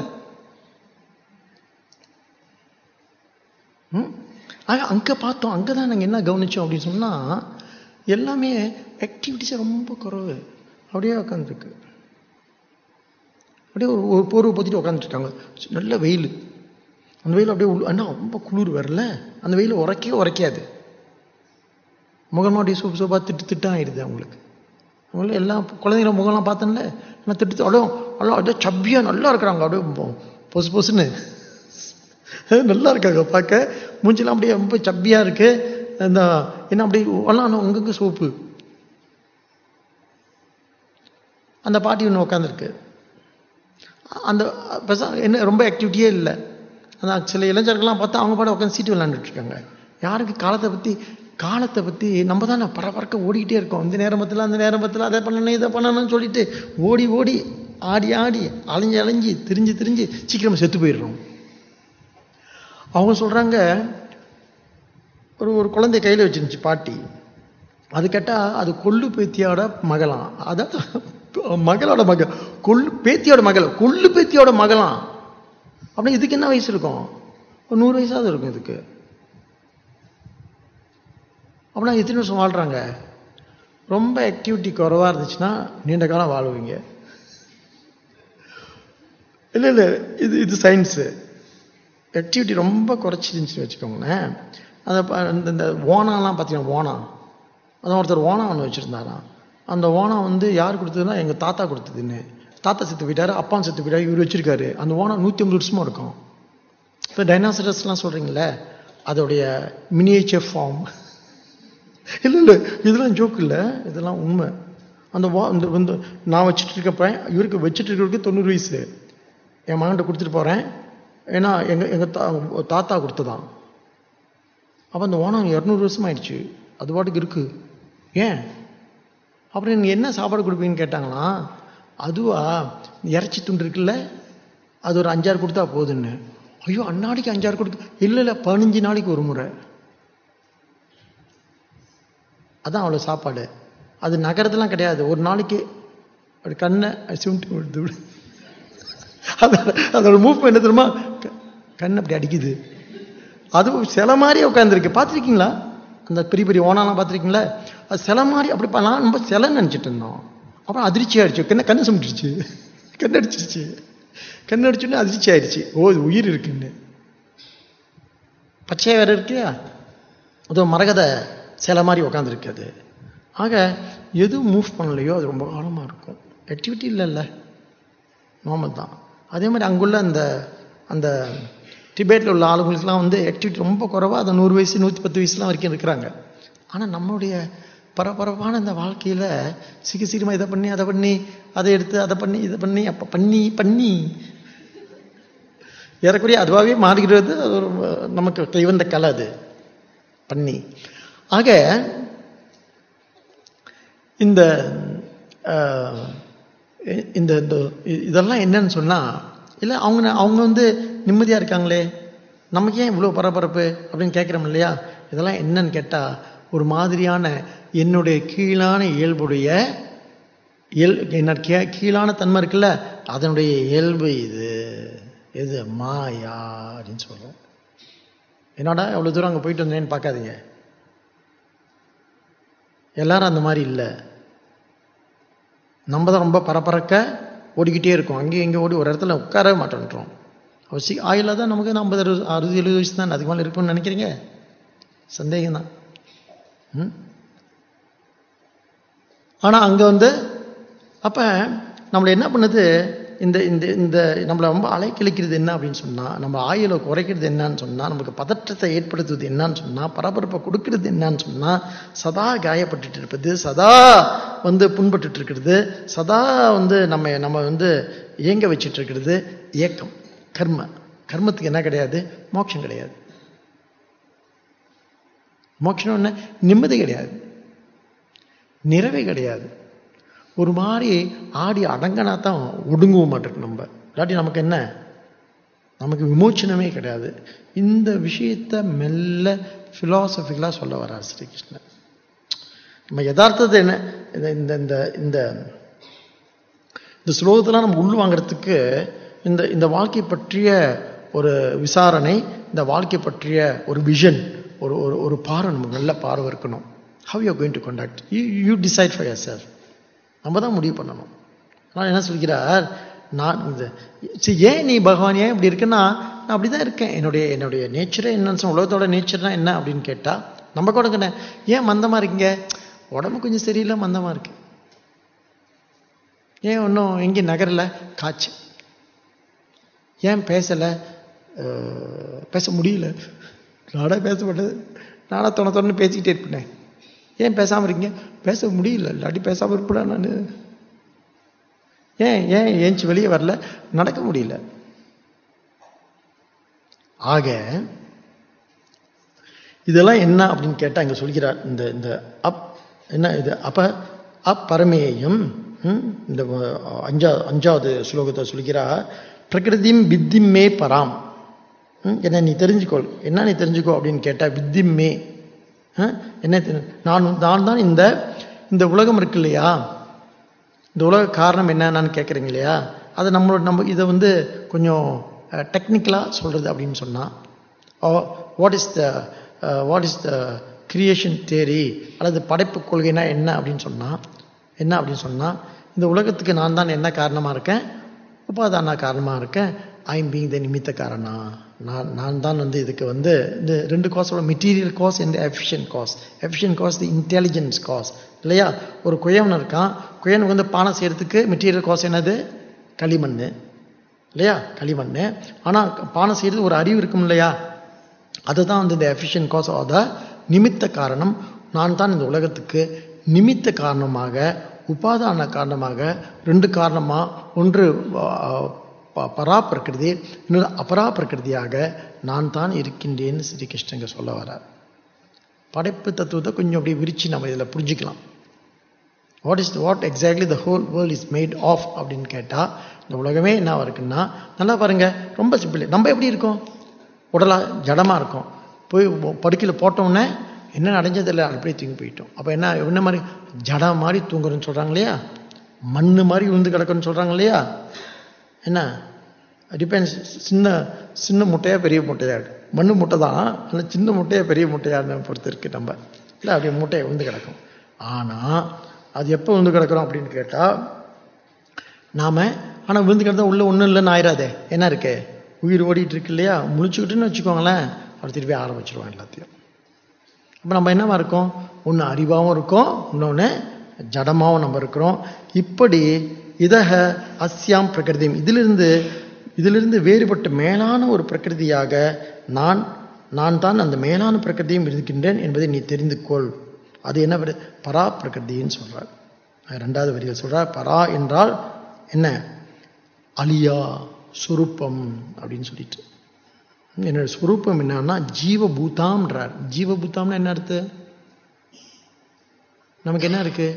ம் ஆக அங்கே பார்த்தோம் அங்கே தான் நாங்கள் என்ன கவனிச்சோம் அப்படின்னு சொன்னால் எல்லாமே ஆக்டிவிட்டிஸே ரொம்ப குறைவு அப்படியே உட்காந்துருக்கு அப்படியே ஒரு ஒரு போர்வை பற்றிட்டு உட்காந்துருக்காங்க நல்ல வெயில் அந்த வெயில் அப்படியே உள்ள அண்ணா ரொம்ப குளிர் வரல அந்த வெயில் உரைக்கவே உரைக்காது முகமாக அப்படியே சூப்பு சூப்பாக திட்டு திட்டம் ஆயிடுது அவங்களுக்கு அவங்கள எல்லாம் குழந்தைங்கள முகம்லாம் பார்த்தேன்ல ஆனால் திட்டு அப்படியே எல்லாம் அப்படியே சப்பியாக நல்லா இருக்கிறாங்க அப்படியே பொ- பொசு பொசுன்னு நல்லா இருக்காங்க பார்க்க மூஞ்சிலாம் அப்படியே ரொம்ப சப்பியாக இருக்கு இந்த என்ன அப்படி எல்லாம் அங்கங்கே சோப்பு அந்த பாட்டி ஒன்று உட்காந்துருக்கு அந்த பெருசா என்ன ரொம்ப ஆக்டிவிட்டியே இல்லை அந்த சில இளைஞர்கள்லாம் பார்த்தா அவங்க பாட உட்காந்து சீட்டு விளையாண்டுட்டு இருக்காங்க யாருக்கு காலத்தை பற்றி காலத்தை பற்றி நம்ம தானே பரபரக்க ஓடிக்கிட்டே இருக்கோம் இந்த நேரம் பத்தில் அந்த நேரம் பத்தில் அதை பண்ணணும் இதை பண்ணணும்னு சொல்லிட்டு ஓடி ஓடி ஆடி ஆடி அலைஞ்சு அலைஞ்சு திரிஞ்சு திரிஞ்சு சீக்கிரம் செத்து போயிடுறோம் அவங்க சொல்கிறாங்க ஒரு ஒரு குழந்தை கையில் வச்சிருந்துச்சு பாட்டி அது கேட்டால் அது கொள்ளு பேத்தியோட மகளாம் அதாவது மகளோட மகள் கொள்ளு பேத்தியோட மகள் கொள்ளு பேத்தியோட மகளாம் அப்படின்னா இதுக்கு என்ன வயசு இருக்கும் ஒரு நூறு வயசாவது இருக்கும் இதுக்கு அப்படின்னா எத்தனை வருஷம் வாழ்கிறாங்க ரொம்ப ஆக்டிவிட்டி குறைவாக இருந்துச்சுன்னா நீண்ட காலம் வாழுவீங்க இல்லை இல்லை இது இது சயின்ஸு ஆக்டிவிட்டி ரொம்ப குறைச்சிருந்துச்சுன்னு வச்சுக்கோங்களேன் அந்த ப- இந்த- இந்த ஓனாலாம் பார்த்தீங்கன்னா ஓனா அதான் ஒருத்தர் ஓனா ஒன்று வச்சுருந்தாராம் அந்த ஓனா வந்து யார் கொடுத்ததுன்னா எங்கள் தாத்தா கொடுத்ததுன்னு தாத்தா செத்து போயிட்டாரு அப்பா செத்து போயிட்டாரு இவர் வச்சிருக்காரு அந்த ஓனா நூற்றி ஐம்பது வருஷமா இருக்கும் இப்போ டைனாசரஸ்லாம் சொல்கிறீங்களே அதோடைய மினியேச்சர் ஃபார்ம் இல்லை இல்லை இதெல்லாம் ஜோக் இல்லை இதெல்லாம் உண்மை அந்த வா இந்த வந்து நான் வச்சுட்டு இருக்கப்ப இவருக்கு வச்சுட்டு இருக்கிறவருக்கு தொண்ணூறு வயசு என் மகன்கிட்ட கொடுத்துட்டு போகிறேன் ஏன்னா எங்கள் எங்கள் தா தாத்தா கொடுத்ததான் அப்போ அந்த ஓனம் இரநூறு வருஷம் ஆயிடுச்சு அது பாட்டுக்கு இருக்கு ஏன் அப்புறம் நீங்கள் என்ன சாப்பாடு கொடுப்பீங்கன்னு கேட்டாங்களா அதுவா இறைச்சி துண்டு இருக்குல்ல அது ஒரு அஞ்சாறு கொடுத்தா போதுன்னு ஐயோ அன்னாடிக்கு அஞ்சாறு கொடுக்க இல்லை இல்லை பதினஞ்சு நாளைக்கு ஒரு முறை அதான் அவ்வளோ சாப்பாடு அது நகரத்துலாம் கிடையாது ஒரு நாளைக்கு அப்படி கண்ணை சிமிட்டி விடுது விடு அதோட அதோட மூவ் என்ன தெரியுமா க- கண் அப்படி அடிக்குது அதுவும் சில மாதிரி உட்காந்துருக்கு பார்த்துருக்கீங்களா அந்த பெரிய பெரிய ஓனாலாம் பார்த்துருக்கீங்களா அது சில மாதிரி அப்படி பண்ணலாம் நம்ம சிலைன்னு நினச்சிட்டு இருந்தோம் அப்புறம் அதிர்ச்சி ஆயிடுச்சு கண்ணை கண்ணு சுமிட்டுருச்சு கண் அடிச்சிருச்சு கண் அடிச்சோடனே அதிர்ச்சி ஆயிடுச்சு ஓ இது உயிர் இருக்குன்னு பச்சையாக வேற இருக்கியா அதோ மரகத சிலை மாதிரி உட்காந்துருக்கு அது ஆக எது மூவ் பண்ணலையோ அது ரொம்ப காலமாக இருக்கும் ஆக்டிவிட்டி இல்லைல்ல நார்மல் தான் அதே மாதிரி அங்குள்ள அந்த அந்த டிபேட்டில் உள்ள ஆளுங்களுக்குலாம் வந்து ஆக்டிவிட்டி ரொம்ப குறைவாக அது நூறு வயசு நூற்றி பத்து வயசுலாம் வரைக்கும் இருக்கிறாங்க ஆனால் நம்மளுடைய பரபரப்பான இந்த வாழ்க்கையில் சீக்கிர சீக்கிரமாக இதை பண்ணி அதை பண்ணி அதை எடுத்து அதை பண்ணி இதை பண்ணி அப்போ பண்ணி பண்ணி ஏறக்குறைய அதுவாகவே மாறுகிறது அது ஒரு நமக்கு கைவந்த கலை அது பண்ணி ஆக இந்த அஹ், இந்த இந்த இ- இதெல்லாம் என்னன்னு சொன்னா இல்லை அவங்க அவங்க வந்து நிம்மதியாக இருக்காங்களே நமக்கு ஏன் இவ்வளோ பரபரப்பு அப்படின்னு கேட்குறோம் இல்லையா இதெல்லாம் என்னன்னு கேட்டால் ஒரு மாதிரியான என்னுடைய கீழான இயல்புடைய இயல் என்ன கீ கீழான தன்மை இருக்குல்ல அதனுடைய இயல்பு இது இது மாயா அப்படின்னு சொல்கிறோம் என்னடா எவ்வளோ தூரம் அங்கே போயிட்டு வந்தேன்னு பார்க்காதீங்க எல்லாரும் அந்த மாதிரி இல்லை நம்ம தான் ரொம்ப பரபரக்க ஓடிக்கிட்டே இருக்கோம் அங்கேயும் இங்கே ஓடி ஒரு இடத்துல உட்காரவே மாட்டேன்றோம் அவசி ஆயில தான் நமக்கு ஐம்பது அறுபது அறுபது எழுபது வயசு தான் அதுக்கு மேலே இருக்கும்னு நினைக்கிறீங்க சந்தேகம் தான் ம் ஆனால் அங்கே வந்து அப்போ நம்மளை என்ன பண்ணுது இந்த இந்த இந்த நம்மளை ரொம்ப அலைக்கழிக்கிறது என்ன அப்படின்னு சொன்னால் நம்ம ஆயுளை குறைக்கிறது என்னன்னு சொன்னால் நமக்கு பதற்றத்தை ஏற்படுத்துவது என்னன்னு சொன்னால் பரபரப்பை கொடுக்கறது என்னன்னு சொன்னால் சதா காயப்பட்டுட்டு இருப்பது சதா வந்து புண்பட்டுட்டு இருக்கிறது சதா வந்து நம்ம நம்ம வந்து இயங்க வச்சுட்டு இருக்கிறது இயக்கம் கர்ம கர்மத்துக்கு என்ன கிடையாது மோட்சம் கிடையாது மோட்சம் என்ன நிம்மதி கிடையாது நிறைவே கிடையாது ஒரு மாதிரி ஆடி அடங்கினா தான் ஒடுங்கவும் மாட்டேருக்கு நம்ம இல்லாட்டி நமக்கு என்ன நமக்கு விமோச்சனமே கிடையாது இந்த விஷயத்தை மெல்ல ஃபிலாசபிக்கலாக சொல்ல வரார் ஸ்ரீகிருஷ்ணன் நம்ம யதார்த்தத்தை என்ன இந்த இந்த இந்த இந்த இந்த ஸ்லோகத்தெல்லாம் நம்ம உள் வாங்குறதுக்கு இந்த இந்த வாழ்க்கை பற்றிய ஒரு விசாரணை இந்த வாழ்க்கை பற்றிய ஒரு விஷன் ஒரு ஒரு ஒரு பார்வை நமக்கு நல்ல பார்வை இருக்கணும் how you going to contact you you decide for yourself நம்ம தான் முடிவு பண்ணணும் ஆனால் என்ன சொல்கிறார் நான் இந்த சரி ஏன் நீ பகவான் ஏன் இப்படி இருக்குன்னா நான் அப்படி தான் இருக்கேன் என்னுடைய என்னுடைய நேச்சரே என்னன்னு சொன்ன உலகத்தோட நேச்சர்னா என்ன அப்படின்னு கேட்டால் நம்ம கூட என்ன ஏன் மந்தமாக இருக்கீங்க உடம்பு கொஞ்சம் சரியில்லை மந்தமாக இருக்கு ஏன் ஒன்றும் எங்கேயும் நகரல காய்ச்சல் ஏன் பேசலை பேச முடியல நாடா பேச மாட்டேது நாடா தொண தொண்ணு பேசிக்கிட்டே இருப்பேன் ஏன் பேசாமல் இருக்கீங்க பேச முடியல இல்லாட்டி பேசாமல் இருப்படா நான் ஏன் ஏன் ஏஞ்சி வெளியே வரல நடக்க முடியல ஆக இதெல்லாம் என்ன அப்படின்னு கேட்டால் இங்கே சொல்கிறார் இந்த இந்த அப் என்ன இது அப்ப அப்பரமேயம் ம், இந்த அஹ், அஞ்சா அஞ்சாவது ஸ்லோகத்தை சொல்கிறார் பிரகிருதிம் வித்திம் மே பராம் ம், என்ன நீ தெரிஞ்சுக்கோ என்ன நீ தெரிஞ்சுக்கோ அப்படின்னு கேட்டால் வித்திம் மே ஆ? என்ன தெரி- நான் நான் தான் இந்த இந்த உலகம் இருக்கு இல்லையா இந்த உலக காரணம் என்னன்னு கேட்குறீங்க இல்லையா அது நம்மளோட நம்ம இதை வந்து கொஞ்சம் டெக்னிக்கலாக சொல்கிறது அப்படின்னு சொன்னால் what is the what is the creation theory அல்லது படைப்பு கொள்கைனா என்ன அப்படின்னு சொன்னால் என்ன அப்படின்னு சொன்னால் இந்த உலகத்துக்கு நான் தான் என்ன காரணமாக இருக்கேன் உபாதான காரணமாக இருக்கேன் ஐம் பீங் த நிமித்த காரணா நான் நான் தான் வந்து இதுக்கு வந்து இந்த ரெண்டு காசோட material cause and efficient cause efficient cause the intelligence cause இல்லையா ஒரு குயவன் இருக்கான் குயவனுக்கு வந்து பானை செய்யறதுக்கு மெட்டீரியல் காஸ் என்னது களிமண் இல்லையா களிமண் ஆனால் பானை செய்யறது ஒரு அறிவு இருக்கும் இல்லையா அதுதான் வந்து இந்த எஃபிஷியன்ட் காஸ் ஆத நிமித்த காரணம் நான் தான் இந்த உலகத்துக்கு நிமித்த காரணமாக உபாதான காரணமாக ரெண்டு காரணமாக ஒன்று ஆ, ப- பரா பிரகிருதி இன்னொரு அபரா பிரகிருதியாக நான் தான் இருக்கின்றேன்னு ஸ்ரீகிருஷ்ணங்க சொல்ல வரார் படைப்பு தத்துவத்தை கொஞ்சம் அப்படியே விரிச்சு நம்ம இதில் புரிஞ்சுக்கலாம் what is what exactly the whole world is made of அப்படின்னு கேட்டால் இந்த உலகமே என்ன இருக்குன்னா நல்லா பாருங்க ரொம்ப சிம்பிள் நம்ம எப்படி இருக்கோம் உடலா ஜடமாக இருக்கும் போய் படுக்கையில் போட்டோன்னே என்ன அடைஞ்சது இல்லை அப்படியே தூங்கி போயிட்டோம் அப்போ என்ன என்ன மாதிரி ஜடம் மாதிரி தூங்குறோன்னு சொல்கிறாங்க இல்லையா மண்ணு மாதிரி விழுந்து கிடக்குன்னு சொல்கிறாங்க இல்லையா என்ன டிபெண்ட்ஸ் சின்ன சின்ன முட்டையா பெரிய முட்டையா மண்ணு முட்டை தான் ஆனால் சின்ன முட்டையா பெரிய முட்டையான்னு பொறுத்து இருக்கு நம்ம இல்லை அப்படியே முட்டையை விழுந்து கிடக்கும் ஆனால் அது எப்போ விழுந்து கிடக்குறோம் அப்படின்னு கேட்டால் நாம ஆனால் விழுந்து கிடந்தா உள்ள ஒன்றும் இல்லைன்னு ஆயிராதே என்ன இருக்கு உயிர் ஓடிட்டு இருக்கு இல்லையா முழிச்சுக்கிட்டுன்னு வச்சுக்கோங்களேன் அவர் திருப்பி ஆரம்பிச்சிருவான் எல்லாத்தையும் அப்போ நம்ம என்னவா இருக்கோம் ஒன்று அறிவாகவும் இருக்கோம் இன்னொன்று ஜடமாகவும் நம்ம இருக்கிறோம் இப்படி இதக அஸ்யாம் பிரகிருதியும் இதிலிருந்து இதிலிருந்து வேறுபட்ட மேலான ஒரு பிரகிருதியாக நான் நான் தான் அந்த மேலான பிரகிருதியும் இருக்கின்றேன் என்பதை நீ தெரிந்து கொள் அது என்ன வரு- பரா பிரகிருதின்னு சொல்றார் ரெண்டாவது வரியில் சொல்றார் பரா என்றால் என்ன அலியா சுரூபம் அப்படின்னு சொல்லிட்டு என்னோட ஸ்வரூபம் என்னன்னா ஜீவபூதாம்ன்றார் ஜீவபூதாம்னா என்ன அர்த்தம் நமக்கு என்ன இருக்கு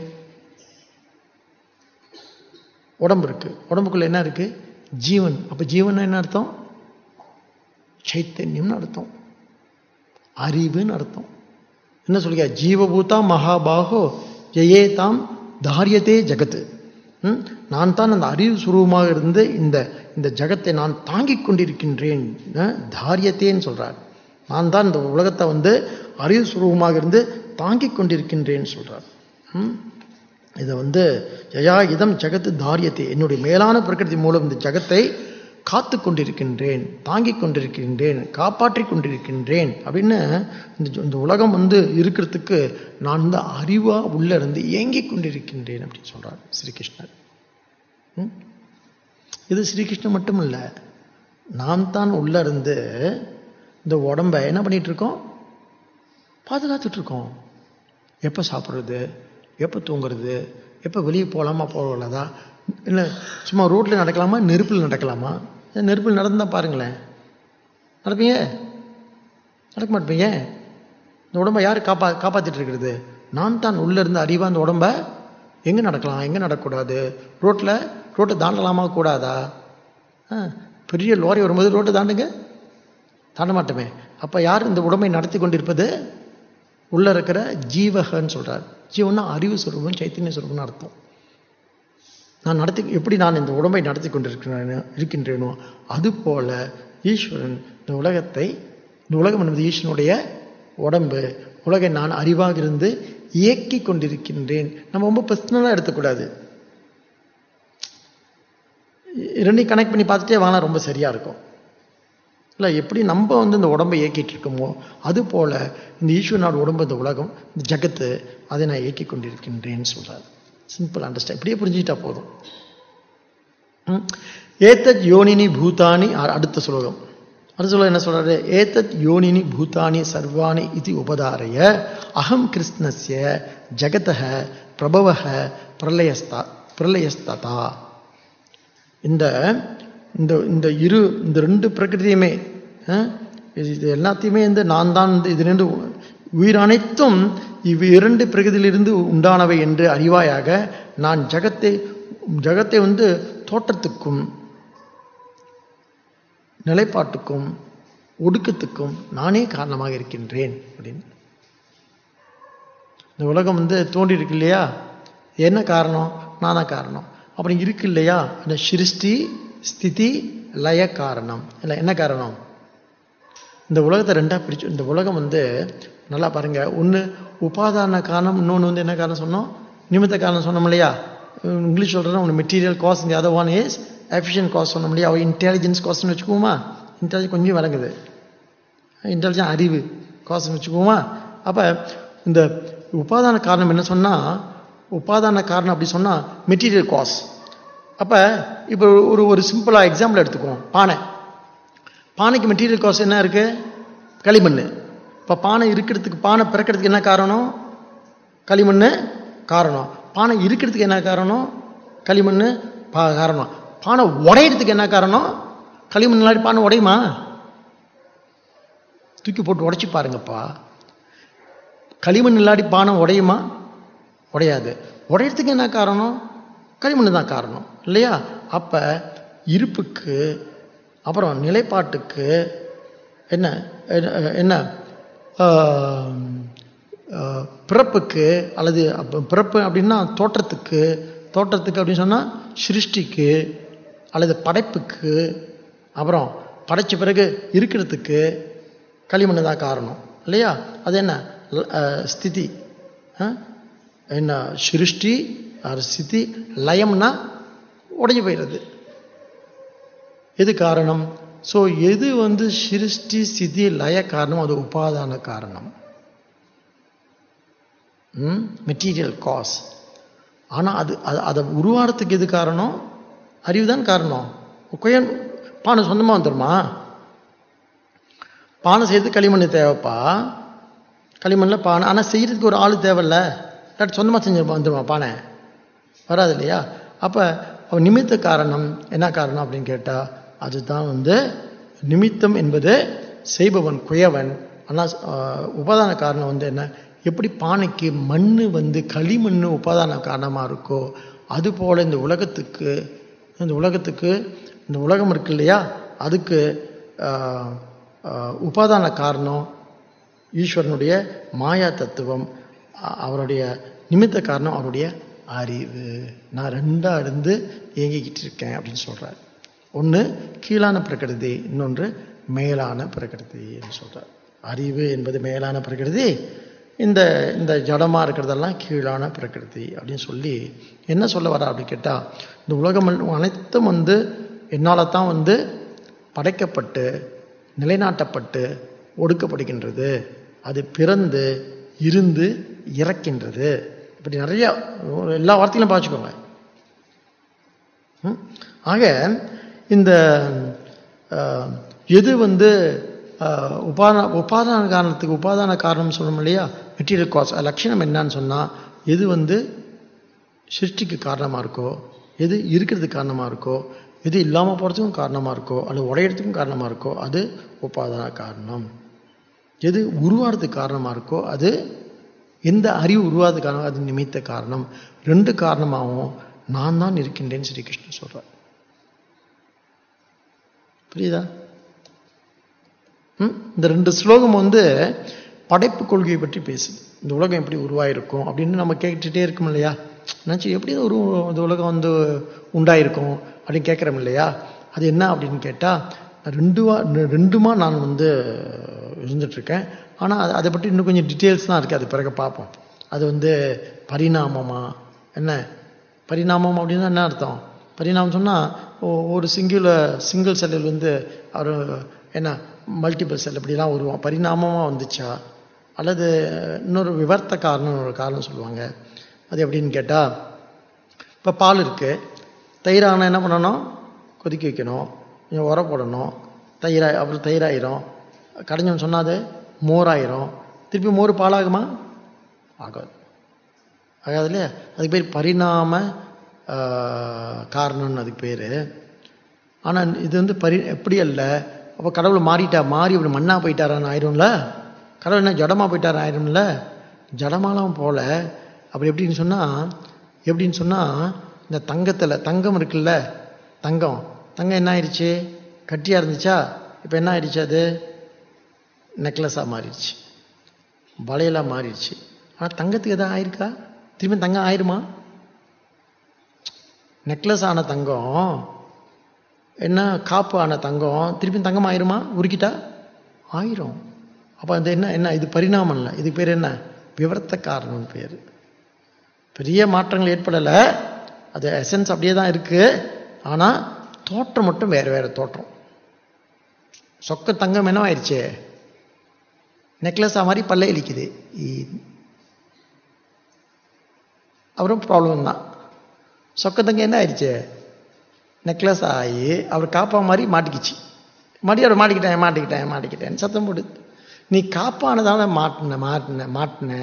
உடம்பு இருக்கு உடம்புக்குள்ள என்ன இருக்கு ஜீவன் அப்ப ஜீவன் என்ன அர்த்தம் சைத்தன்யம்னு அர்த்தம் அறிவுன்னு அர்த்தம் என்ன சொல்லுங்க ஜீவபூதா மகாபாகோ ஜெயே தாம் தாரியத்தே ஜகத்து ம்? நான் தான் அந்த அறிவு சுரூபமாக இருந்து இந்த இந்த ஜகத்தை நான் தாங்கிக் கொண்டிருக்கின்றேன் அஹ், தாரியத்தேன்னு சொல்றார் நான் தான் இந்த உலகத்தை வந்து அறிவு சுரூபமாக இருந்து தாங்கிக் கொண்டிருக்கின்றேன்னு சொல்றார் ம்? இதை வந்து ஜயா இதம் ஜகத்து தாரியத்தை என்னுடைய மேலான பிரகிருதி மூலம் இந்த ஜகத்தை காத்து கொண்டிருக்கின்றேன் தாங்கிக் கொண்டிருக்கின்றேன் காப்பாற்றிக் கொண்டிருக்கின்றேன் அப்படின்னு இந்த ஜ- இந்த உலகம் வந்து இருக்கிறதுக்கு நான் வந்து அறிவா உள்ள இருந்து இயங்கிக் கொண்டிருக்கின்றேன் அப்படின்னு சொல்றார் ஸ்ரீகிருஷ்ணர் ம்? இது ஸ்ரீகிருஷ்ணன் மட்டும் இல்லை நாம் தான் உள்ள இருந்து இந்த உடம்ப என்ன பண்ணிட்டு இருக்கோம் பாதுகாத்துட்டு இருக்கோம் எப்போ சாப்பிட்றது எப்போ தூங்குறது எப்போ வெளியே போகலாமா போகலாதா இல்லை சும்மா ரோட்டில் நடக்கலாமா நெருப்பில் நடக்கலாமா ஏன் நெருப்பில் நடந்தால் பாருங்களேன் நடப்பீங்க நடக்க மாட்டீங்க இந்த உடம்பை யார் காப்பா காப்பாற்றிட்டு இருக்கிறது நான் தான் உள்ளே இருந்து அறிவா அந்த உடம்ப எங்கே நடக்கலாம் எங்கே நடக்கக்கூடாது ரோட்டில் ரோட்டை தாண்டலாமா கூடாதா ஆ, பெரிய லோரி வரும்போது ரோட்டை தாண்டுங்க தாண்ட மாட்டோமே அப்போ யார் இந்த உடம்பை நடத்தி கொண்டிருப்பது உள்ள இருக்கிற ஜீவகன்னு சொல்றார் ஜீவன்னா அறிவு சுரூபம் சைத்தன்ய சுரூபம்னு அர்த்தம் நான் நடத்தி எப்படி நான் இந்த உடம்பை நடத்தி கொண்டிருக்கிறேனோ இருக்கின்றேனோ அதுபோல ஈஸ்வரன் இந்த உலகத்தை இந்த உலகம் என்பது ஈஸ்வரனுடைய உடம்பு உலகை நான் அறிவாக இருந்து இயக்கி கொண்டிருக்கின்றேன் நம்ம ரொம்ப பர்சனலாக எடுத்துக்கூடாது ரெண்டையும் கனெக்ட் பண்ணி பார்த்துட்டே வாங்கினா ரொம்ப சரியா இருக்கும் இல்லை எப்படி நம்ம வந்து இந்த உடம்பை இயக்கிட்டு இருக்கோமோ அது போல இந்த ஈஸ்வரனோட உடம்பு இந்த உலகம் இந்த ஜகத்து அதை நான் இயக்கி கொண்டிருக்கின்றேன்னு சொல்றாரு சிம்பிள் அண்டர்ஸ்டாண்ட் இப்படியே புரிஞ்சுக்கிட்டா போதும் ம். ஏத்தத் யோனினி பூதானி அ- அடுத்த ஸ்லோகம் அடுத்த ஸ்லோகம் என்ன சொல்றாரு ஏத்தத் யோனினி பூதானி சர்வாணி இது உபதாரய அகம் கிருஷ்ணஸ்ய ஜகதः பிரபவः பிரளயஸ்தா பிரளயஸ்ததா இந்த இந்த இந்த இரு இந்த ரெண்டு பிரகிருதியுமே அஹ், இது இது எல்லாத்தையுமே வந்து நான் தான் வந்து இது ரெண்டு உயிர் அனைத்தும் இவ் இரண்டு பிரகிருதியிலிருந்து உண்டானவை என்று அறிவாயாக நான் ஜகத்தை ஜகத்தை வந்து தோற்றத்துக்கும் நிலைப்பாட்டுக்கும் ஒடுக்கத்துக்கும் நானே காரணமாக இருக்கின்றேன் அப்படின்னு இந்த உலகம் வந்து தோன்றி இருக்கு இல்லையா என்ன காரணம் நானா காரணம் அப்படி இருக்கு இல்லையா அந்த சிருஷ்டி ஸ்திதி லய காரணம் இல்லை என்ன காரணம் இந்த உலகத்தை ரெண்டா பிரிச்சு இந்த உலகம் வந்து நல்லா பாருங்க ஒன்று உபாதான காரணம் இன்னொன்று வந்து என்ன காரணம் சொன்னோம் நிமித்த காரணம் சொன்னோம் இல்லையா உம் இங்கிலீஷ் சொல்கிறேன் ஒன்று மெட்டீரியல் காஸ்ட் இந்த other one is efficient cause சொன்னோம் இல்லையா அவள் இன்டெலிஜென்ஸ் காஸ்ட்னு வச்சுக்குவோமா இன்டெலிஜென்ஸ் கொஞ்சம் விளங்குது இன்டெலிஜென்ட் அறிவு காசுன்னு வச்சுக்குவோமா அப்போ இந்த உபாதான காரணம் என்ன சொன்னால் உபாதான காரணம் அப்படி சொன்னால் மெட்டீரியல் காஸ் அப்போ இப்போ ஒரு ஒரு சிம்பிளாக எக்ஸாம்பிள் எடுத்துக்குவோம் பானை பானைக்கு மெட்டீரியல் காஸ்ட் என்ன இருக்கு களிமண் இப்போ பானை இருக்கிறதுக்கு பானை பிறக்கிறதுக்கு என்ன காரணம் களிமண் காரணம் பானை இருக்கிறதுக்கு என்ன காரணம் களிமண் பா காரணம் பானை உடையறதுக்கு என்ன காரணம் களிமண் இல்லாட்டி பானை உடையுமா தூக்கி போட்டு உடைச்சி பாருங்கப்பா களிமண் இல்லாட்டி பானை உடையுமா உடையாது உடையறதுக்கு என்ன காரணம் களிமண் தான் காரணம் இல்லையா அப்ப இருப்புக்கு அப்புறம் நிலைப்பாட்டுக்கு என்ன என்ன- என்ன ஆம், ஆ, பிறப்புக்கு அல்லது அப்ப பிறப்பு அப்படின்னா தோற்றத்துக்கு தோற்றத்துக்கு அப்படின்னு சொன்னா சிருஷ்டிக்கு அல்லது படைப்புக்கு அப்புறம் படைச்ச பிறகு இருக்கிறதுக்கு களிமண் தான் காரணம் இல்லையா அது என்ன ல- ஆ, ஸ்திதி ஆ? என்ன சிருஷ்டி அது ஸ்திதி லயம்னா உடைஞ்சு போயிடுறது எது காரணம் ஸோ எது வந்து சிருஷ்டி ஸ்திதி லய காரணம் அது உபாதான காரணம் மெட்டீரியல் காஸ் ஆனால் அது அது அதை உருவாகிறதுக்கு எது காரணம் அறிவு தான் காரணம் கொயன் பானை சொந்தமாக வந்துருமா பானை செய்யறதுக்கு களிமண் தேவைப்பா களிமண்ணில் பானை ஆனால் செய்யறதுக்கு ஒரு ஆள் தேவையில்ல இல்லாட்டி சொந்தமாக செஞ்சு வந்துருமா பானை வராது இல்லையா அப்போ அவன் நிமித்த காரணம் என்ன காரணம் அப்படின்னு கேட்டால் அதுதான் வந்து நிமித்தம் என்பது செய்பவன் குயவன் ஆனால் உபாதான காரணம் வந்து என்ன எப்படி பானைக்கு மண் வந்து களிமண் உபாதான காரணமாக இருக்கோ அதுபோல் இந்த உலகத்துக்கு இந்த உலகத்துக்கு இந்த உலகம் இருக்கு இல்லையா அதுக்கு ஆஹ், ஆஹ், உபாதான காரணம் ஈஸ்வரனுடைய மாயா தத்துவம் அ- அவருடைய நிமித்த காரணம் அவருடைய அறிவு நான் ரெண்டா இருந்து இயங்கிக்கிட்டு இருக்கேன் அப்படின்னு சொல்றார் ஒன்று கீழான பிரகிருதி இன்னொன்று மேலான பிரகிருதின்னு சொல்றார் அறிவு என்பது மேலான பிரகிருதி இந்த இந்த ஜடமா இருக்கிறதெல்லாம் கீழான பிரகிருதி அப்படின்னு சொல்லி என்ன சொல்ல வர அப்படின்னு கேட்டா இந்த உலகம் அனைத்தும் வந்து என்னால தான் வந்து படைக்கப்பட்டு நிலைநாட்டப்பட்டு ஒடுக்கப்படுகின்றது அது பிறந்து இருந்து இறக்கின்றது இப்படி நிறைய எல்லா வார்த்தைகளும் பார்த்துக்கோங்க ம்? ஆக இந்த அஹ், எது வந்து அஹ், உபாதான உபாதான காரணத்துக்கு உபாதான காரணம் சொல்லணும் இல்லையா மெட்டீரியல் காஸ் லட்சணம் என்னன்னு சொன்னா எது வந்து சிருஷ்டிக்கு காரணமாக இருக்கோ எது இருக்கிறதுக்கு காரணமாக இருக்கோ எது இல்லாமல் போகிறதுக்கும் காரணமாக இருக்கோ அல்லது உடையறதுக்கும் காரணமாக இருக்கோ அது உபாதான காரணம் எது உருவாகிறதுக்கு காரணமாக இருக்கோ அது எந்த அறிவு உருவாகிறதுக்கு காரணம் அது நிமித்த காரணம் ரெண்டு காரணமாகவும் நான் தான் இருக்கின்றேன்னு ஸ்ரீ கிருஷ்ணன் சொல்றார் புரியுதா ம்? இந்த ரெண்டு ஸ்லோகம் வந்து படைப்பு கொள்கையை பற்றி பேசுது இந்த உலகம் எப்படி உருவாயிருக்கும் அப்படின்னு நம்ம கேட்டுட்டே இருக்கோம் இல்லையா நினச்சி எப்படி ஒரு இந்த உலகம் வந்து உண்டாயிருக்கும் அப்படின்னு கேட்குறோம் இல்லையா அது என்ன அப்படின்னு கேட்டால் ரெண்டுவா ரெண்டுமா நான் வந்து இருந்துட்டுருக்கேன் ஆனால் அது அதை பற்றி இன்னும் கொஞ்சம் டீட்டெயில்ஸ்லாம் இருக்குது அது பிறகு பார்ப்போம் அது வந்து பரிணாமமா என்ன பரிணாமம் அப்படின்னா என்ன அர்த்தம் பரிணாமம் சொன்னால் ஒரு சிங்கிள் சிங்கிள் செல்லில் வந்து அவர் என்ன மல்டிபிள் செல் இப்படிலாம் உருவம் பரிணாமமாக வந்துச்சா அல்லது இன்னொரு விவர்த்த காரணம் ஒரு காரணம் சொல்லுவாங்க அது எப்படின்னு கேட்டால் இப்போ பால் இருக்குது தயிரான என்ன பண்ணணும் கொதிக்க வைக்கணும் கொஞ்சம் உரம் போடணும் தயிராக அப்புறம் தயிராயிரும் கடைஞ்சோம் சொன்னா அது மோராயிரும் திருப்பி மோர் பாலாகுமா ஆகாது ஆகாது இல்லையா அதுக்கு பேர் பரிணாம ஆஹ், காரணம்னு அதுக்கு பேர் ஆனால் இது வந்து பரி எப்படி அல்ல அப்போ கடவுள் மாறிட்டா மாறி இப்படி மண்ணா போயிட்டாரான்னு ஆயிரும்ல கடவுள் என்ன ஜடமா போயிட்டாரா ஆயிரும்ல ஜடமாலாம் போல அப்படி எப்படின்னு சொன்னா எப்படின்னு சொன்னா இந்த தங்கத்துல தங்கம் இருக்குல்ல தங்கம் தங்கம் என்ன ஆயிடுச்சு கட்டியா இருந்துச்சா இப்போ என்ன ஆயிடுச்சு அது நெக்லஸாக மாறிடுச்சு வளையலாக மாறிடுச்சு ஆனால் தங்கத்துக்கு எதாவது ஆயிருக்கா திரும்பி தங்கம் ஆயிருமா நெக்லஸ் ஆன தங்கம் என்ன காப்பு ஆன தங்கம் திருப்பி தங்கம் ஆயிருமா உருக்கிட்டா ஆயிரும் அப்போ அது என்ன என்ன இது பரிணாமம் இல்லை இதுக்கு பேர் என்ன விவரத்த காரணம் பேர் பெரிய மாற்றங்கள் ஏற்படலை அது எசன்ஸ் அப்படியே தான் இருக்கு ஆனால் தோற்றம் மட்டும் வேறு வேறு தோற்றம் சொக்க தங்கம் என்ன ஆயிடுச்சு நெக்லஸாக மாதிரி பல்ல இழிக்குது இ- அப்புறம் ப்ராப்ளம் தான் சொக்க தங்கம் என்ன ஆயிடுச்சு நெக்லஸ் ஆகி அவர் காப்பா மாதிரி மாட்டிக்கிச்சு மறுபடியும் அவர் மாட்டிக்கிட்டேன் மாட்டிக்கிட்டேன் மாட்டிக்கிட்டேன் சத்தம் போடுது நீ காப்பானதால மாட்டின மாட்டின மாட்டின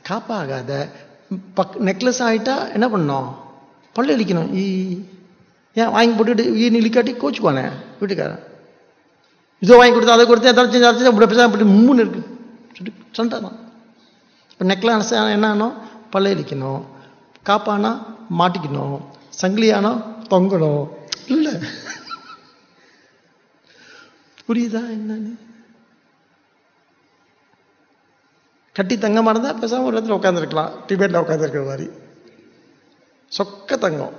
காப்பாகாத பக் நெக்லஸ் ஆகிட்டா என்ன பண்ணோம் பல்லு அடிக்கணும் ஈ ஏன் வாங்கி போட்டுட்டு ஈ நிலிக்காட்டி கோச்சுக்குவானே வீட்டுக்காரன் இதோ வாங்கி கொடுத்தா அதை கொடுத்தேன் அதை செஞ்சு அதை செஞ்சு அப்படி பேச அப்படி மும்முன்னு இருக்கு சொல்லி சண்டை தான் இப்போ நெக்லஸ் என்ன ஆனோம் பல்ல இடிக்கணும் காப்பானா மாட்டிக்கணும் சங்கிலியானா தொங்கணும் இல்லை புரியுதா என்னன்னு கட்டி தங்கமாக இருந்தால் பேசாமல் ஒரு இடத்துல உட்காந்துருக்கலாம் டிபேட்டில் உட்காந்துருக்கிற மாதிரி சொக்க தங்கம்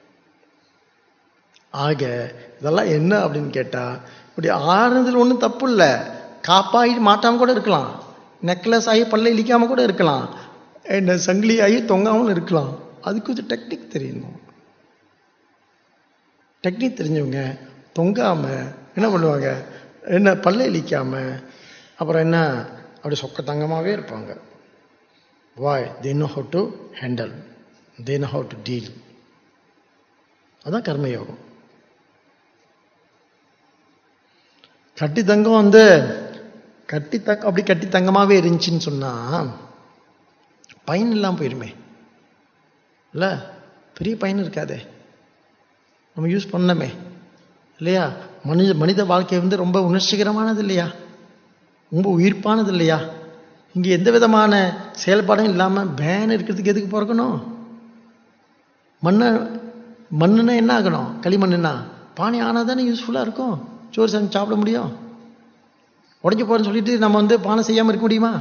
ஆக இதெல்லாம் என்ன அப்படின்னு கேட்டால் இப்படி ஆறுனதில் ஒன்றும் தப்பு இல்லை காப்பாகி மாட்டாமல் கூட இருக்கலாம் நெக்லஸ் ஆகி பல்ல இழிக்காமல் கூட இருக்கலாம் என்ன சங்கிலி ஆகி தொங்காமல் இருக்கலாம் அதுக்கு கொஞ்சம் டெக்னிக் தெரியணும் டெக்னிக் தெரிஞ்சவங்க தொங்காம என்ன பண்ணுவாங்க என்ன பல்ல இழிக்காம அப்புறம் என்ன அப்படி சொக்க தங்கமாகவே இருப்பாங்க why they know how to handle they know how to deal அதான் கர்மயோகம் கட்டி தங்கம் வந்து கட்டி தங்க அப்படி கட்டி தங்கமாகவே இருந்துச்சுன்னு சொன்னால் பயன் இல்லாமல் போயிருமே இல்லை பெரிய பயன் இருக்காதே நம்ம யூஸ் பண்ணமே இல்லையா மனித மனித வாழ்க்கை வந்து ரொம்ப உணர்ச்சிகரமானது இல்லையா ரொம்ப உயிர்ப்பானது இல்லையா இங்கே எந்த விதமான செயல்பாடும் இல்லாமல் பேன் இருக்கிறதுக்கு எதுக்கு பிறக்கணும் மண்ணை மண்ணுன்னா என்ன ஆகணும் களிமண்ணுன்னா பானை ஆனால் தானே யூஸ்ஃபுல்லாக இருக்கும் சோறு செஞ்சு சாப்பிட முடியும் உடஞ்சி போகிறேன்னு சொல்லிட்டு நம்ம வந்து பானை செய்யாமல் இருக்க முடியுமா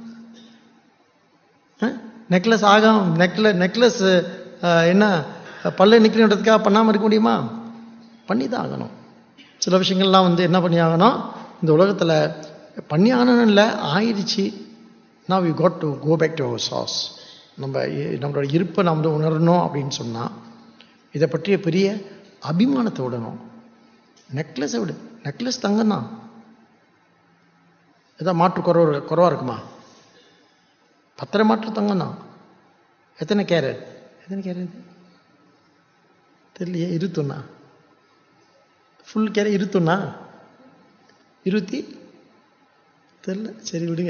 நெக்லஸ் ஆகும் நெக்ல நெக்லஸ் என்ன பல்ல நிற்கணுன்றதுக்காக பண்ணாமல் இருக்க முடியுமா பண்ணி தான் ஆகணும் சில விஷயங்கள்லாம் வந்து என்ன பண்ணி ஆகணும் இந்த உலகத்தில் பண்ணி ஆகணும்னு இல்லை ஆயிடுச்சு நான் we got to go back to our சாஸ் நம்ம நம்மளோட இருப்பை நம்ம வந்து உணரணும் அப்படின்னு சொன்னால் இதை பற்றிய பெரிய அபிமானத்தை விடணும் நெக்லஸை விடு நெக்லஸ் தங்கம் தான் ஏதாவது மாற்று குறவு குறவாக இருக்குமா பத்தரை மாற்று தங்கம் தான் எத்தனை கேரட் எத்தனை கேரட் தெரியலையே இருத்துண்ணா ஃபுல் கேரட் இருத்துண்ணா இருபத்தி தெரியல சரி விடுங்க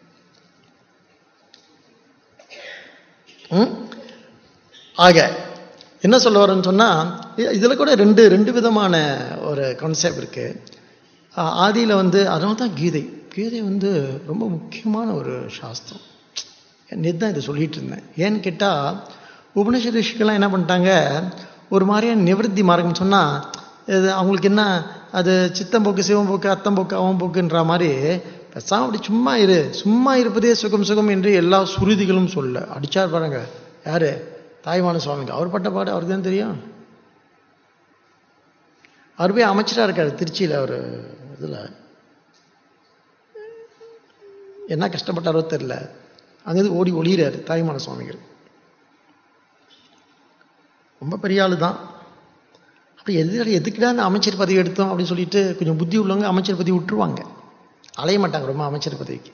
ம் ஆக என்ன சொல்ல வரேன்னு சொன்னால் இதில் கூட ரெண்டு ரெண்டு விதமான ஒரு கான்செப்ட் இருக்குது ஆதியில் வந்து அதனால தான் கீதை கீதை வந்து ரொம்ப முக்கியமான ஒரு சாஸ்திரம் நேற்று தான் இதை சொல்லிட்டு இருந்தேன் ஏன்னு கேட்டால் உபனிஷ ரிஷிகள்லாம் என்ன பண்ணிட்டாங்க ஒரு மாதிரியான நிவர்த்தி மார்க்கம் சொன்னால் இது அவங்களுக்கு என்ன அது சித்தம்போக்கு சிவம்போக்கு அத்தம்போக்கு அவம்போக்குன்ற மாதிரி பேசாம அப்படி சும்மா இரு சும்மா இருப்பதே சுகம் சுகம் என்று எல்லா சுருதிகளும் சொல்ல அடிச்சார் பாருங்க யாரு தாய்மான சுவாமிங்க அவர் பட்ட பாடு அவருக்கு தான் தெரியும் அவர் போய் அமைச்சராக இருக்காரு திருச்சியில் அவர் இதில் என்ன கஷ்டப்பட்டாரோ தெரில அங்கேருந்து ஓடி ஒளிகிறார் தாய்மான சுவாமிகள் ரொம்ப பெரிய ஆளு தான் அப்படி எது எதுக்குடா அந்த அமைச்சர் பதவி எடுத்தோம் அப்படின்னு சொல்லிட்டு கொஞ்சம் புத்தி உள்ளவங்க அமைச்சர் பதவி விட்டுருவாங்க அலைய மாட்டாங்க ரொம்ப அமைச்சர் பதவிக்கு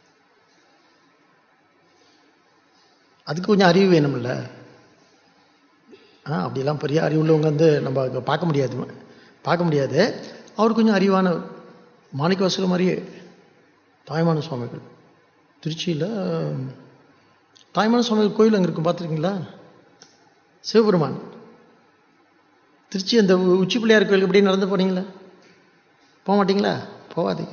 அதுக்கு கொஞ்சம் அறிவு வேணும்ல ஆ அப்படிலாம் பெரிய அறிவு உள்ளவங்க வந்து நம்ம பார்க்க முடியாது பார்க்க முடியாது அவர் கொஞ்சம் அறிவான மாணிக்க வாசகர் மாதிரியே தாய்மான சுவாமிகள் திருச்சியில் தாய்மான சுவாமிகள் கோயில் அங்கே இருக்கும் பார்த்துருக்கீங்களா சிவபெருமான் திருச்சி அந்த உச்சி பிள்ளையார் கோயிலுக்கு எப்படி நடந்து போனீங்களா போக மாட்டீங்களா போகாதீங்க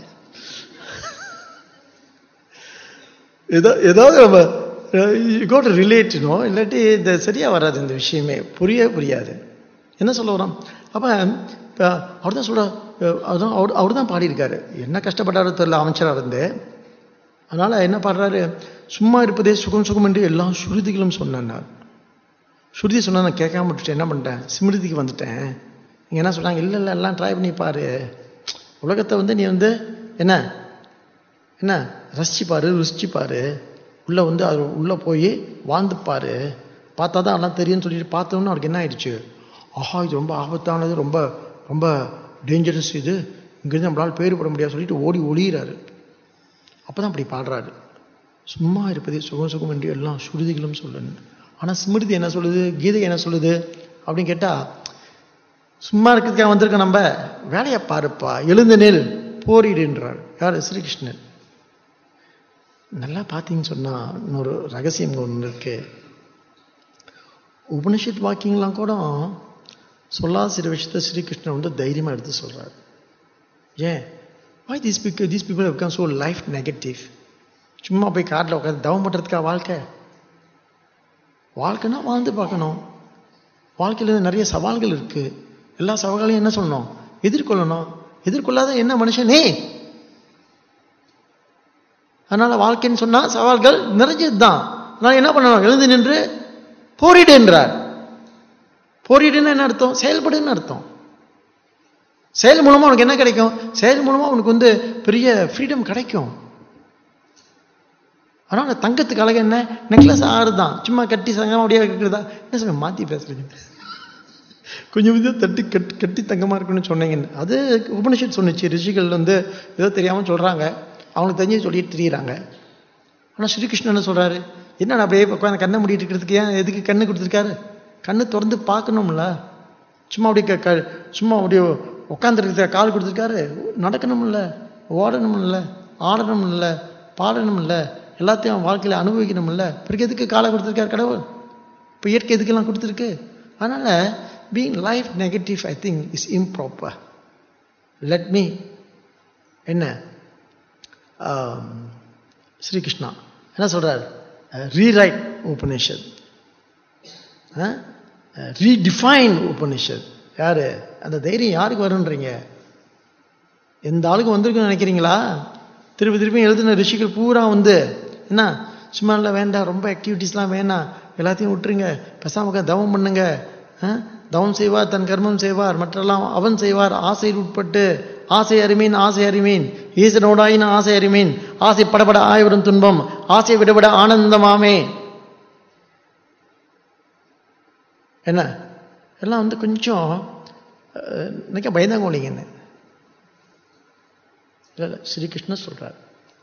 ஏதோ ஏதாவது நம்ம கோட் ரிலேட்டணும் இல்லாட்டி இந்த சரியாக வராது இந்த விஷயமே புரிய புரியாது என்ன சொல்ல வரோம் அப்போ அவர் தான் சொல்ற அதுதான் அவர் அவர் தான் பாடியிருக்காரு என்ன கஷ்டப்பட்டாரோ தெரியல அமைச்சராக இருந்து அதனால் என்ன பாடுறாரு சும்மா இருப்பதே சுகம் சுகம் என்று எல்லா சுருதிகளும் சொன்னார் சுருதி சொன்னால் நான் கேட்காம விட்டுட்டு என்ன பண்ணிட்டேன் ஸ்மிருதிக்கு வந்துட்டேன் நீங்கள் என்ன சொன்னாங்க இல்லை இல்லை எல்லாம் ட்ரை பண்ணி பாரு உலகத்தை வந்து நீ வந்து என்ன என்ன ரசிச்சுப்பாரு ருசிச்சுப்பாரு உள்ளே வந்து அது உள்ளே போய் வாழ்ந்துப்பாரு பார்த்தா தான் எல்லாம் தெரியும்னு சொல்லிட்டு பார்த்தோன்னு அவருக்கு என்ன ஆயிடுச்சு ஆஹா இது ரொம்ப ஆபத்தானது ரொம்ப ரொம்ப டேஞ்சரஸ் இது இங்கேருந்து நம்மளால் பேர் போட முடியாது சொல்லிட்டு ஓடி ஒளியிறாரு அப்போ தான் அப்படி பாடுறாரு சும்மா இருப்பதே சுகம் சுகம் என்று எல்லாம் சுருதிகளும் சொல்லணும் ஆனால் ஸ்மிருதி என்ன சொல்லுது கீதை என்ன சொல்லுது அப்படின்னு கேட்டால் சும்மா இருக்கிறதுக்காக வந்திருக்க நம்ம வேலையை பாருப்பா எழுந்து நெல் போரிடுன்றார் யார் ஸ்ரீகிருஷ்ணன் நல்லா பார்த்தீங்கன்னு சொன்னால் இன்னொரு ரகசியம் ஒன்று இருக்கு உபனிஷத் வாக்கியங்கள்லாம் கூட சொல்லாத சில விஷயத்தை ஸ்ரீகிருஷ்ணன் வந்து தைரியமா எடுத்து சொல்றாரு ஏன் why these people these people have become so life negative சும்மா போய் காட்டில் உட்காந்து தவம் பண்ணுறதுக்கா வாழ்க்கை வாழ்க்கைன்னா வாழ்ந்து பார்க்கணும் வாழ்க்கையில் நிறைய சவால்கள் இருக்கு எல்லா சவால்களையும் என்ன சொல்லணும் எதிர்கொள்ளணும் எதிர்கொள்ளாத என்ன மனுஷனே அதனால வாழ்க்கைன்னு சொன்னா சவால்கள் நிறைஞ்சது தான் அதனால என்ன பண்ணணும் எழுந்து நின்று போரிடு என்றார் போரிடுன்னு என்ன அர்த்தம் செயல்படுன்னு அர்த்தம் செயல் மூலமா உனக்கு என்ன கிடைக்கும் செயல் மூலமா உனக்கு வந்து பெரிய ஃப்ரீடம் கிடைக்கும் அதனால தங்கத்துக்கு அழகு என்ன நெக்லஸ் ஆறு தான் சும்மா கட்டி சங்கமா அப்படியே இருக்கிறதா என்ன சொல்ல மாத்தி பேசுறீங்க கொஞ்சம் கொஞ்சம் தட்டி கட்டி கட்டி தங்கமா இருக்குன்னு சொன்னீங்கன்னு அது உபனிஷத் சொன்னிச்சு ரிஷிகள் வந்து ஏதோ தெரியாம சொல்றாங்க அவங்களுக்கு தெரிஞ்சு சொல்லிட்டு திரியிறாங்க ஆனா ஸ்ரீகிருஷ்ணன் என்ன சொல்றாரு என்னடா அப்படியே உட்காந்து கண்ணை மூடிட்டு இருக்கிறதுக்கு ஏன் எதுக்கு கண்ணு கொடுத்துருக்காரு கண்ணு திறந்து பார்க்கணும்ல சும்மா அப்படியே க- க- சும்மா அப்படியே உட்காந்துருக்க கால் கொடுத்துருக்காரு நடக்கணும்ல ஓடணும்ல ஆடணும்ல பாடணும்ல எல்லாத்தையும் வாழ்க்கையில அனுபவிக்கணும்ல பிறகு எதுக்கு காலை கொடுத்துருக்காரு கடவுள் இப்போ இயற்கை எதுக்கெல்லாம் கொடுத்துருக்கு அதனால being life negative I think is improper let me என்ன ஆம், ஸ்ரீகிருஷ்ணா என்ன சொல்றார் ரீரைட் உபனிஷத் ரீடிஃபைன் உபனிஷத் யாரு அந்த தைரியம் யாருக்கு வரும்ன்றீங்க எந்த ஆளுக்கு வந்திருக்குன்னு நினைக்கிறீங்களா திருப்பி திருப்பி எழுதின ரிஷிகள் பூரா வந்து என்ன சும்மா இல்லை வேண்டாம் ரொம்ப ஆக்டிவிட்டீஸ்லாம் வேணாம் எல்லாத்தையும் விட்டுருங்க பேசாம உட்கார்ந்து தவம் பண்ணுங்க ஆ? தவம் செய்வார் தன் கர்மம் செய்வார் மற்றெல்லாம் அவன் செய்வார் ஆசையில் உட்பட்டு ஆசை அறிமீன் ஆசை அறிமீன் ஈசனோடாயின் ஆசை அறிமீன் ஆசை படபட ஆய்வரும் துன்பம் ஆசை விடவிட ஆனந்தமாமே என்ன எல்லாம் வந்து கொஞ்சம் அஹ், நினைக்க பயந்தாங்கோலிங்க என்ன இல்லை இல்லை ஸ்ரீகிருஷ்ணன் சொல்றார்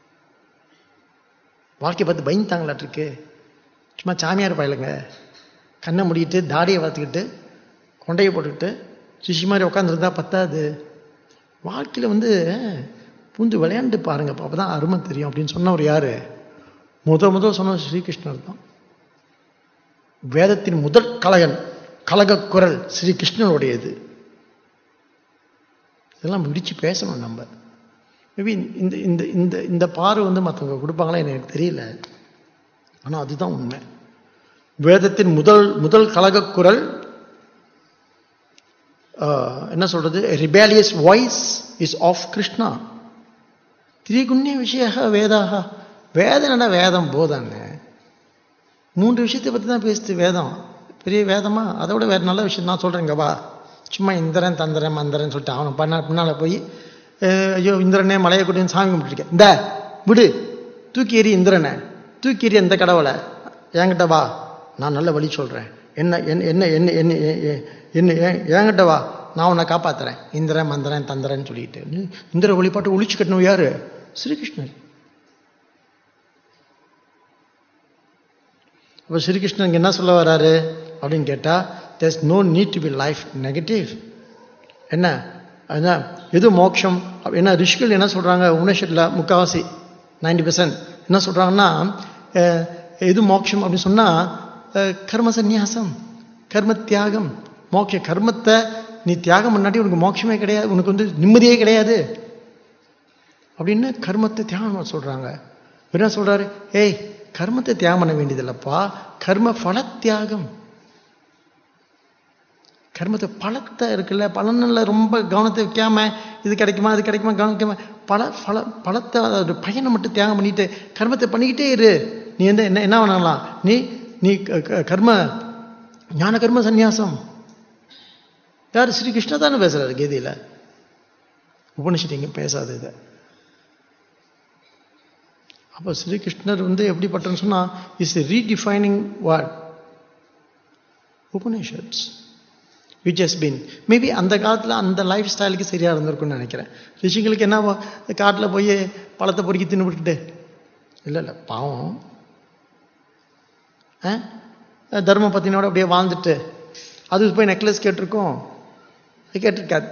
வாழ்க்கை பார்த்து பயந்தாங்களாட்டிருக்கு சும்மா சாமியார் பயலுங்க கண்ணை மூடிட்டு தாடியை வளர்த்துக்கிட்டு கொண்டையை போட்டுக்கிட்டு சிஷி மாதிரி உட்காந்துருந்தா பத்தாது வாழ்க்கையில் வந்து பூந்து விளையாண்டு பாருங்க அப்போ தான் அருமை தெரியும் அப்படின்னு சொன்னவர் யாரு முத முதல் சொன்ன ஸ்ரீகிருஷ்ணர் தான் வேதத்தின் முதல் கலகன் கலகக் குரல் ஸ்ரீகிருஷ்ணனுடையது இதெல்லாம் விடிச்சு பேசணும் நம்ம மேபி இந்த இந்த இந்த இந்த பார்வை வந்து மற்றவங்க கொடுப்பாங்களா எனக்கு தெரியல ஆனா அதுதான் உண்மை வேதத்தின் முதல் முதல் கலகக் குரல் ஆஹ், என்ன சொல்றது rebellious voice is of Krishna திரிகுண்ய விஷயாக வேதாக வேதனடா வேதம் போதாங்க மூன்று விஷயத்தை பற்றி தான் பேசுது வேதம் பெரிய வேதமா அதை விட வேற நல்ல விஷயம் நான் சொல்றேங்க வா சும்மா இந்திரன் தந்திரன் மந்திரன் சொல்லிட்டு அவனை பண்ண பின்னால போய் அஹ், ஐயோ இந்திரனே மலையை கூட்டின்னு சாமி கும்பிட்டுருக்கேன் இந்த விடு தூக்கி எறி இந்திரனை தூக்கி எறி இந்த கடவுளை என்கிட்ட வா நான் நல்ல வழி சொல்றேன் என்ன என்ன என்ன என்ன என்ன எ- எ- என்ன ஏன் என்கிட்ட வா நான் உன்னை காப்பாத்துறேன் இந்திரன் மந்திரன் தந்திரன் சொல்லிட்டு இந்திர வழிபாட்டு ஒழிச்சு கட்டணும் யாரு ஸ்ரீகிருஷ்ணர் அப்போ ஸ்ரீகிருஷ்ணன் என்ன சொல்ல வராரு அப்படின்னு கேட்டா there's no need to be life negative என்ன அதான் எது மோட்சம் அப்ப என்ன ரிஷிகள் என்ன சொல்றாங்க உபநிஷத்துல முக்காவாசி 90% பெர்சன்ட் என்ன சொல்றாங்கன்னா அஹ், எது மோட்சம் அப்படின்னு சொன்னா அஹ், கர்ம சந்நியாசம் கர்ம தியாகம் மோட்ச கர்மத்தை நீ தியாகம் பண்ணாட்டி உனக்கு மோட்சமே கிடையாது உனக்கு வந்து நிம்மதியே கிடையாது அப்படின்னு கர்மத்தை தியாகம் பண்ண சொல்றாங்க என்ன சொல்றாரு ஏய் கர்மத்தை தியாகம் பண்ண வேண்டியதில்லப்பா கர்ம பல தியாகம் கர்மத்தை பலத்தை இருக்குல்ல பலனில் ரொம்ப கவனத்தை வைக்காம இது கிடைக்குமா இது கிடைக்குமா கவனிக்காம பல பல பலத்தை அதோட பயனை மட்டும் தியாகம் பண்ணிட்டு கர்மத்தை பண்ணிக்கிட்டே இரு நீ எந்த என்ன என்ன பண்ணலாம் நீ நீ க- க- கர்ம ஞான கர்ம சந்நியாசம் யார் ஸ்ரீ கிருஷ்ணா தானே பேசுறாரு கீதையில உபனிஷத்து எங்க பேசாது இதை அப்போ ஸ்ரீகிருஷ்ணர் வந்து எப்படிப்பட்டன்னு சொன்னா is redefining what Upanishads which has been maybe அந்த காலத்தில் அந்த லைஃப் ஸ்டைலுக்கு சரியாக இருந்திருக்கும்னு நினைக்கிறேன் ரிஷிகளுக்கு என்ன காட்டில் போய் பழத்தை பொறுக்கி தின்னு விட்டுட்டு இல்லை இல்லை பாவம் ஆ? தர்ம பத்தினோட அப்படியே வாழ்ந்துட்டு அது போய் நெக்லஸ் கேட்டிருக்கோம் அது கேட்டிருக்காது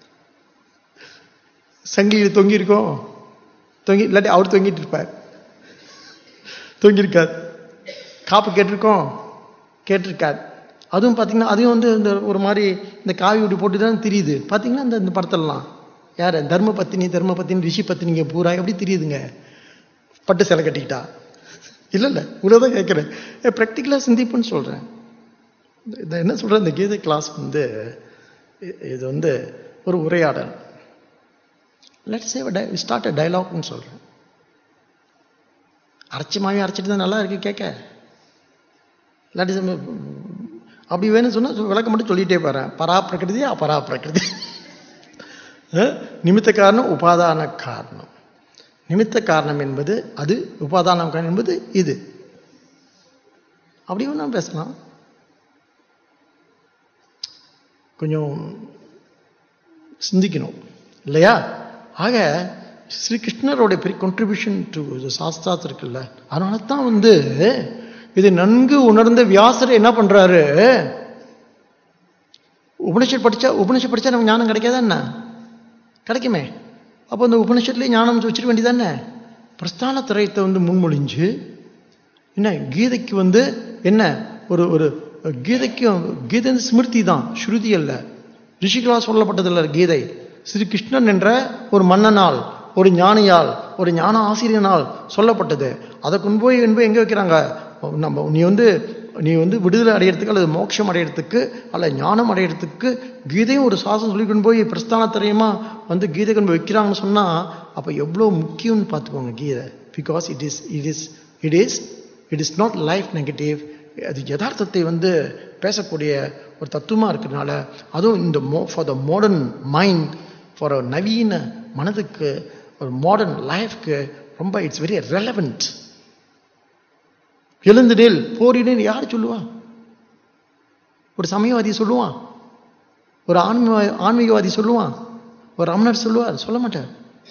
சங்கிலியில் தொங்கியிருக்கோம் தொங்கி இல்லாட்டி அவர் தொங்கிட்டு இருப்பார் தொங்கியிருக்காது காப்பு கேட்டிருக்கோம் கேட்டிருக்காது அதுவும் பார்த்தீங்கன்னா அதையும் வந்து இந்த ஒரு மாதிரி இந்த காவி உடி போட்டு தான் தெரியுது பார்த்தீங்கன்னா இந்த இந்த படத்துலலாம் யார் தர்ம பத்தினி தர்ம பத்தினி ரிஷி பத்தினிங்க பூரா எப்படி தெரியுதுங்க பட்டு சிலை கட்டிக்கிட்டா இல்லை இல்லை இவ்வளோதான் கேட்குறேன் ப்ராக்டிக்கலாக சிந்திப்புன்னு சொல்கிறேன் இந்த என்ன சொல்கிறேன் இந்த கீதை கிளாஸ் வந்து இ- இது வந்து ஒரு உரையாடல் லெட்ஸ் சேவ் ஸ்டார்ட் அ டைலாக்னு சொல்கிறேன் அரைச்சி மாவி அரைச்சிட்டு தான் நல்லா இருக்கு கேட்க இல்லாட்டி some- அப்படி வேணும்னு சொன்னால் விளக்கம் மட்டும் சொல்லிட்டே போகிறேன் பரா பிரகிருதி அபரா பிரகிருதி அஹ், நிமித்த காரணம் உபாதான காரணம் நிமித்த காரணம் என்பது அது உபாதான காரணம் என்பது இது அப்படி வேணா பேசலாம் கொஞ்சம் சிந்திக்கணும் இல்லையா ஆக ஸ்ரீ கிருஷ்ணருடைய பெரிய contribution டு சாஸ்திராத் இருக்குல்ல அதனால தான் வந்து இது நன்கு உணர்ந்த வியாசர் என்ன பண்றாரு உபனிஷத் படிச்சா உபனிஷத் படிச்சா நமக்கு ஞானம் கிடைக்காதா என்ன கிடைக்குமே அப்போ அந்த உபனிஷத்துலேயே ஞானம் வச்சிட வேண்டியதானே பிரஸ்தான திரையத்தை வந்து முன்மொழிஞ்சு என்ன கீதைக்கு வந்து என்ன ஒரு ஒரு கீதைக்கும் கீதை வந்து ஸ்மிருதி தான் ஸ்ருதி அல்ல ரிஷிகளால் சொல்லப்பட்டதில்ல கீதை ஸ்ரீ கிருஷ்ணன் என்ற ஒரு மன்னனால் ஒரு ஞானியால் ஒரு ஞான ஆசிரியனால் சொல்லப்பட்டது அதை கொண்டு போய் கொண்டு போய் எங்கே வைக்கிறாங்க நம்ம நீ வந்து நீ வந்து விடுதலை அடையிறதுக்கு அல்லது மோட்சம் அடையிறதுக்கு அல்ல ஞானம் அடையிறதுக்கு கீதையும் ஒரு சாசனம் சொல்லி கொண்டு போய் பிரஸ்தானத்திரையமா வந்து கீதை கொண்டு போய் வைக்கிறாங்கன்னு சொன்னால் அப்போ எவ்வளோ முக்கியம்னு பார்த்துக்கோங்க Gita because it is it is it is it is not life negative அது யதார்த்தத்தை வந்து பேசக்கூடிய ஒரு தத்துவமாக இருக்கிறதுனால அதுவும் இந்த மோ for the modern mind for a நவீன மனதுக்கு ஒரு மாடர்ன் லைஃப்க்கு ரொம்ப இட்ஸ் வெரி ரெலவெண்ட் எழுந்து நெல் போரிடுன்னு யார் சொல்லுவா ஒரு சமயவாதி சொல்லுவான் ஒரு ஆன்மீக ஆன்மீகவாதி சொல்லுவான் ஒரு ரமணர் சொல்லுவார் சொல்ல மாட்டார்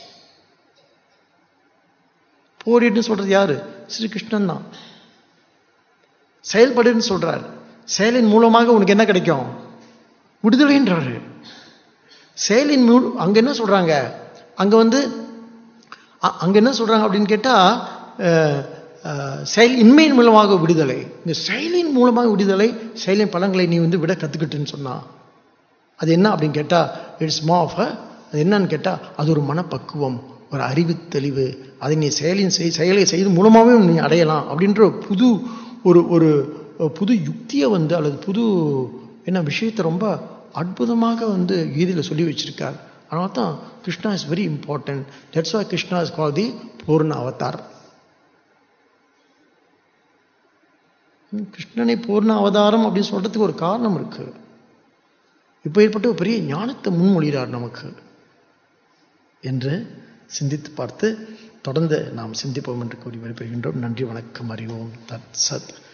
போரிடுன்னு சொல்றது யாரு ஸ்ரீ கிருஷ்ணன் தான் செயல்படுன்னு சொல்றார் செயலின் மூலமாக உனக்கு என்ன கிடைக்கும் விடுதலைன்றாரு செயலின் மூ அங்க என்ன சொல்றாங்க அங்க வந்து அ- அங்க என்ன சொல்றாங்க அப்படின்னு கேட்டா அஹ், அஹ், செயல் இன்மையின் மூலமாக விடுதலை இந்த செயலின் மூலமாக விடுதலை செயலின் பலன்களை நீ வந்து விட கத்துக்கிட்டுன்னு சொன்னா அது என்ன அப்படின்னு கேட்டா இட்ஸ் மோ ஆஃப் அது என்னன்னு கேட்டா அது ஒரு மனப்பக்குவம் ஒரு அறிவு தெளிவு அதை நீ செயலின் செய் செயலை செய்து மூலமாகவே நீ அடையலாம் அப்படின்ற ஒரு புது ஒரு ஒரு புது யுக்தியை வந்து அல்லது புது என்ன விஷயத்தை ரொம்ப அற்புதமாக வந்து கீதையில் சொல்லி வச்சிருக்கார் அதனால தான் Krishna is very important that's why Krishna is call the purna avatar ம், கிருஷ்ணனை பூர்ண அவதாரம் அப்படின்னு சொல்றதுக்கு ஒரு காரணம் இருக்கு இப்போ ஏற்பட்ட ஒரு பெரிய ஞானத்தை முன்மொழிகிறார் நமக்கு என்று சிந்தித்து பார்த்து தொடர்ந்து நாம் சிந்திப்போம் என்று கூறி விடைபெறுகின்றோம் நன்றி வணக்கம் அறிவோம் தத் சத்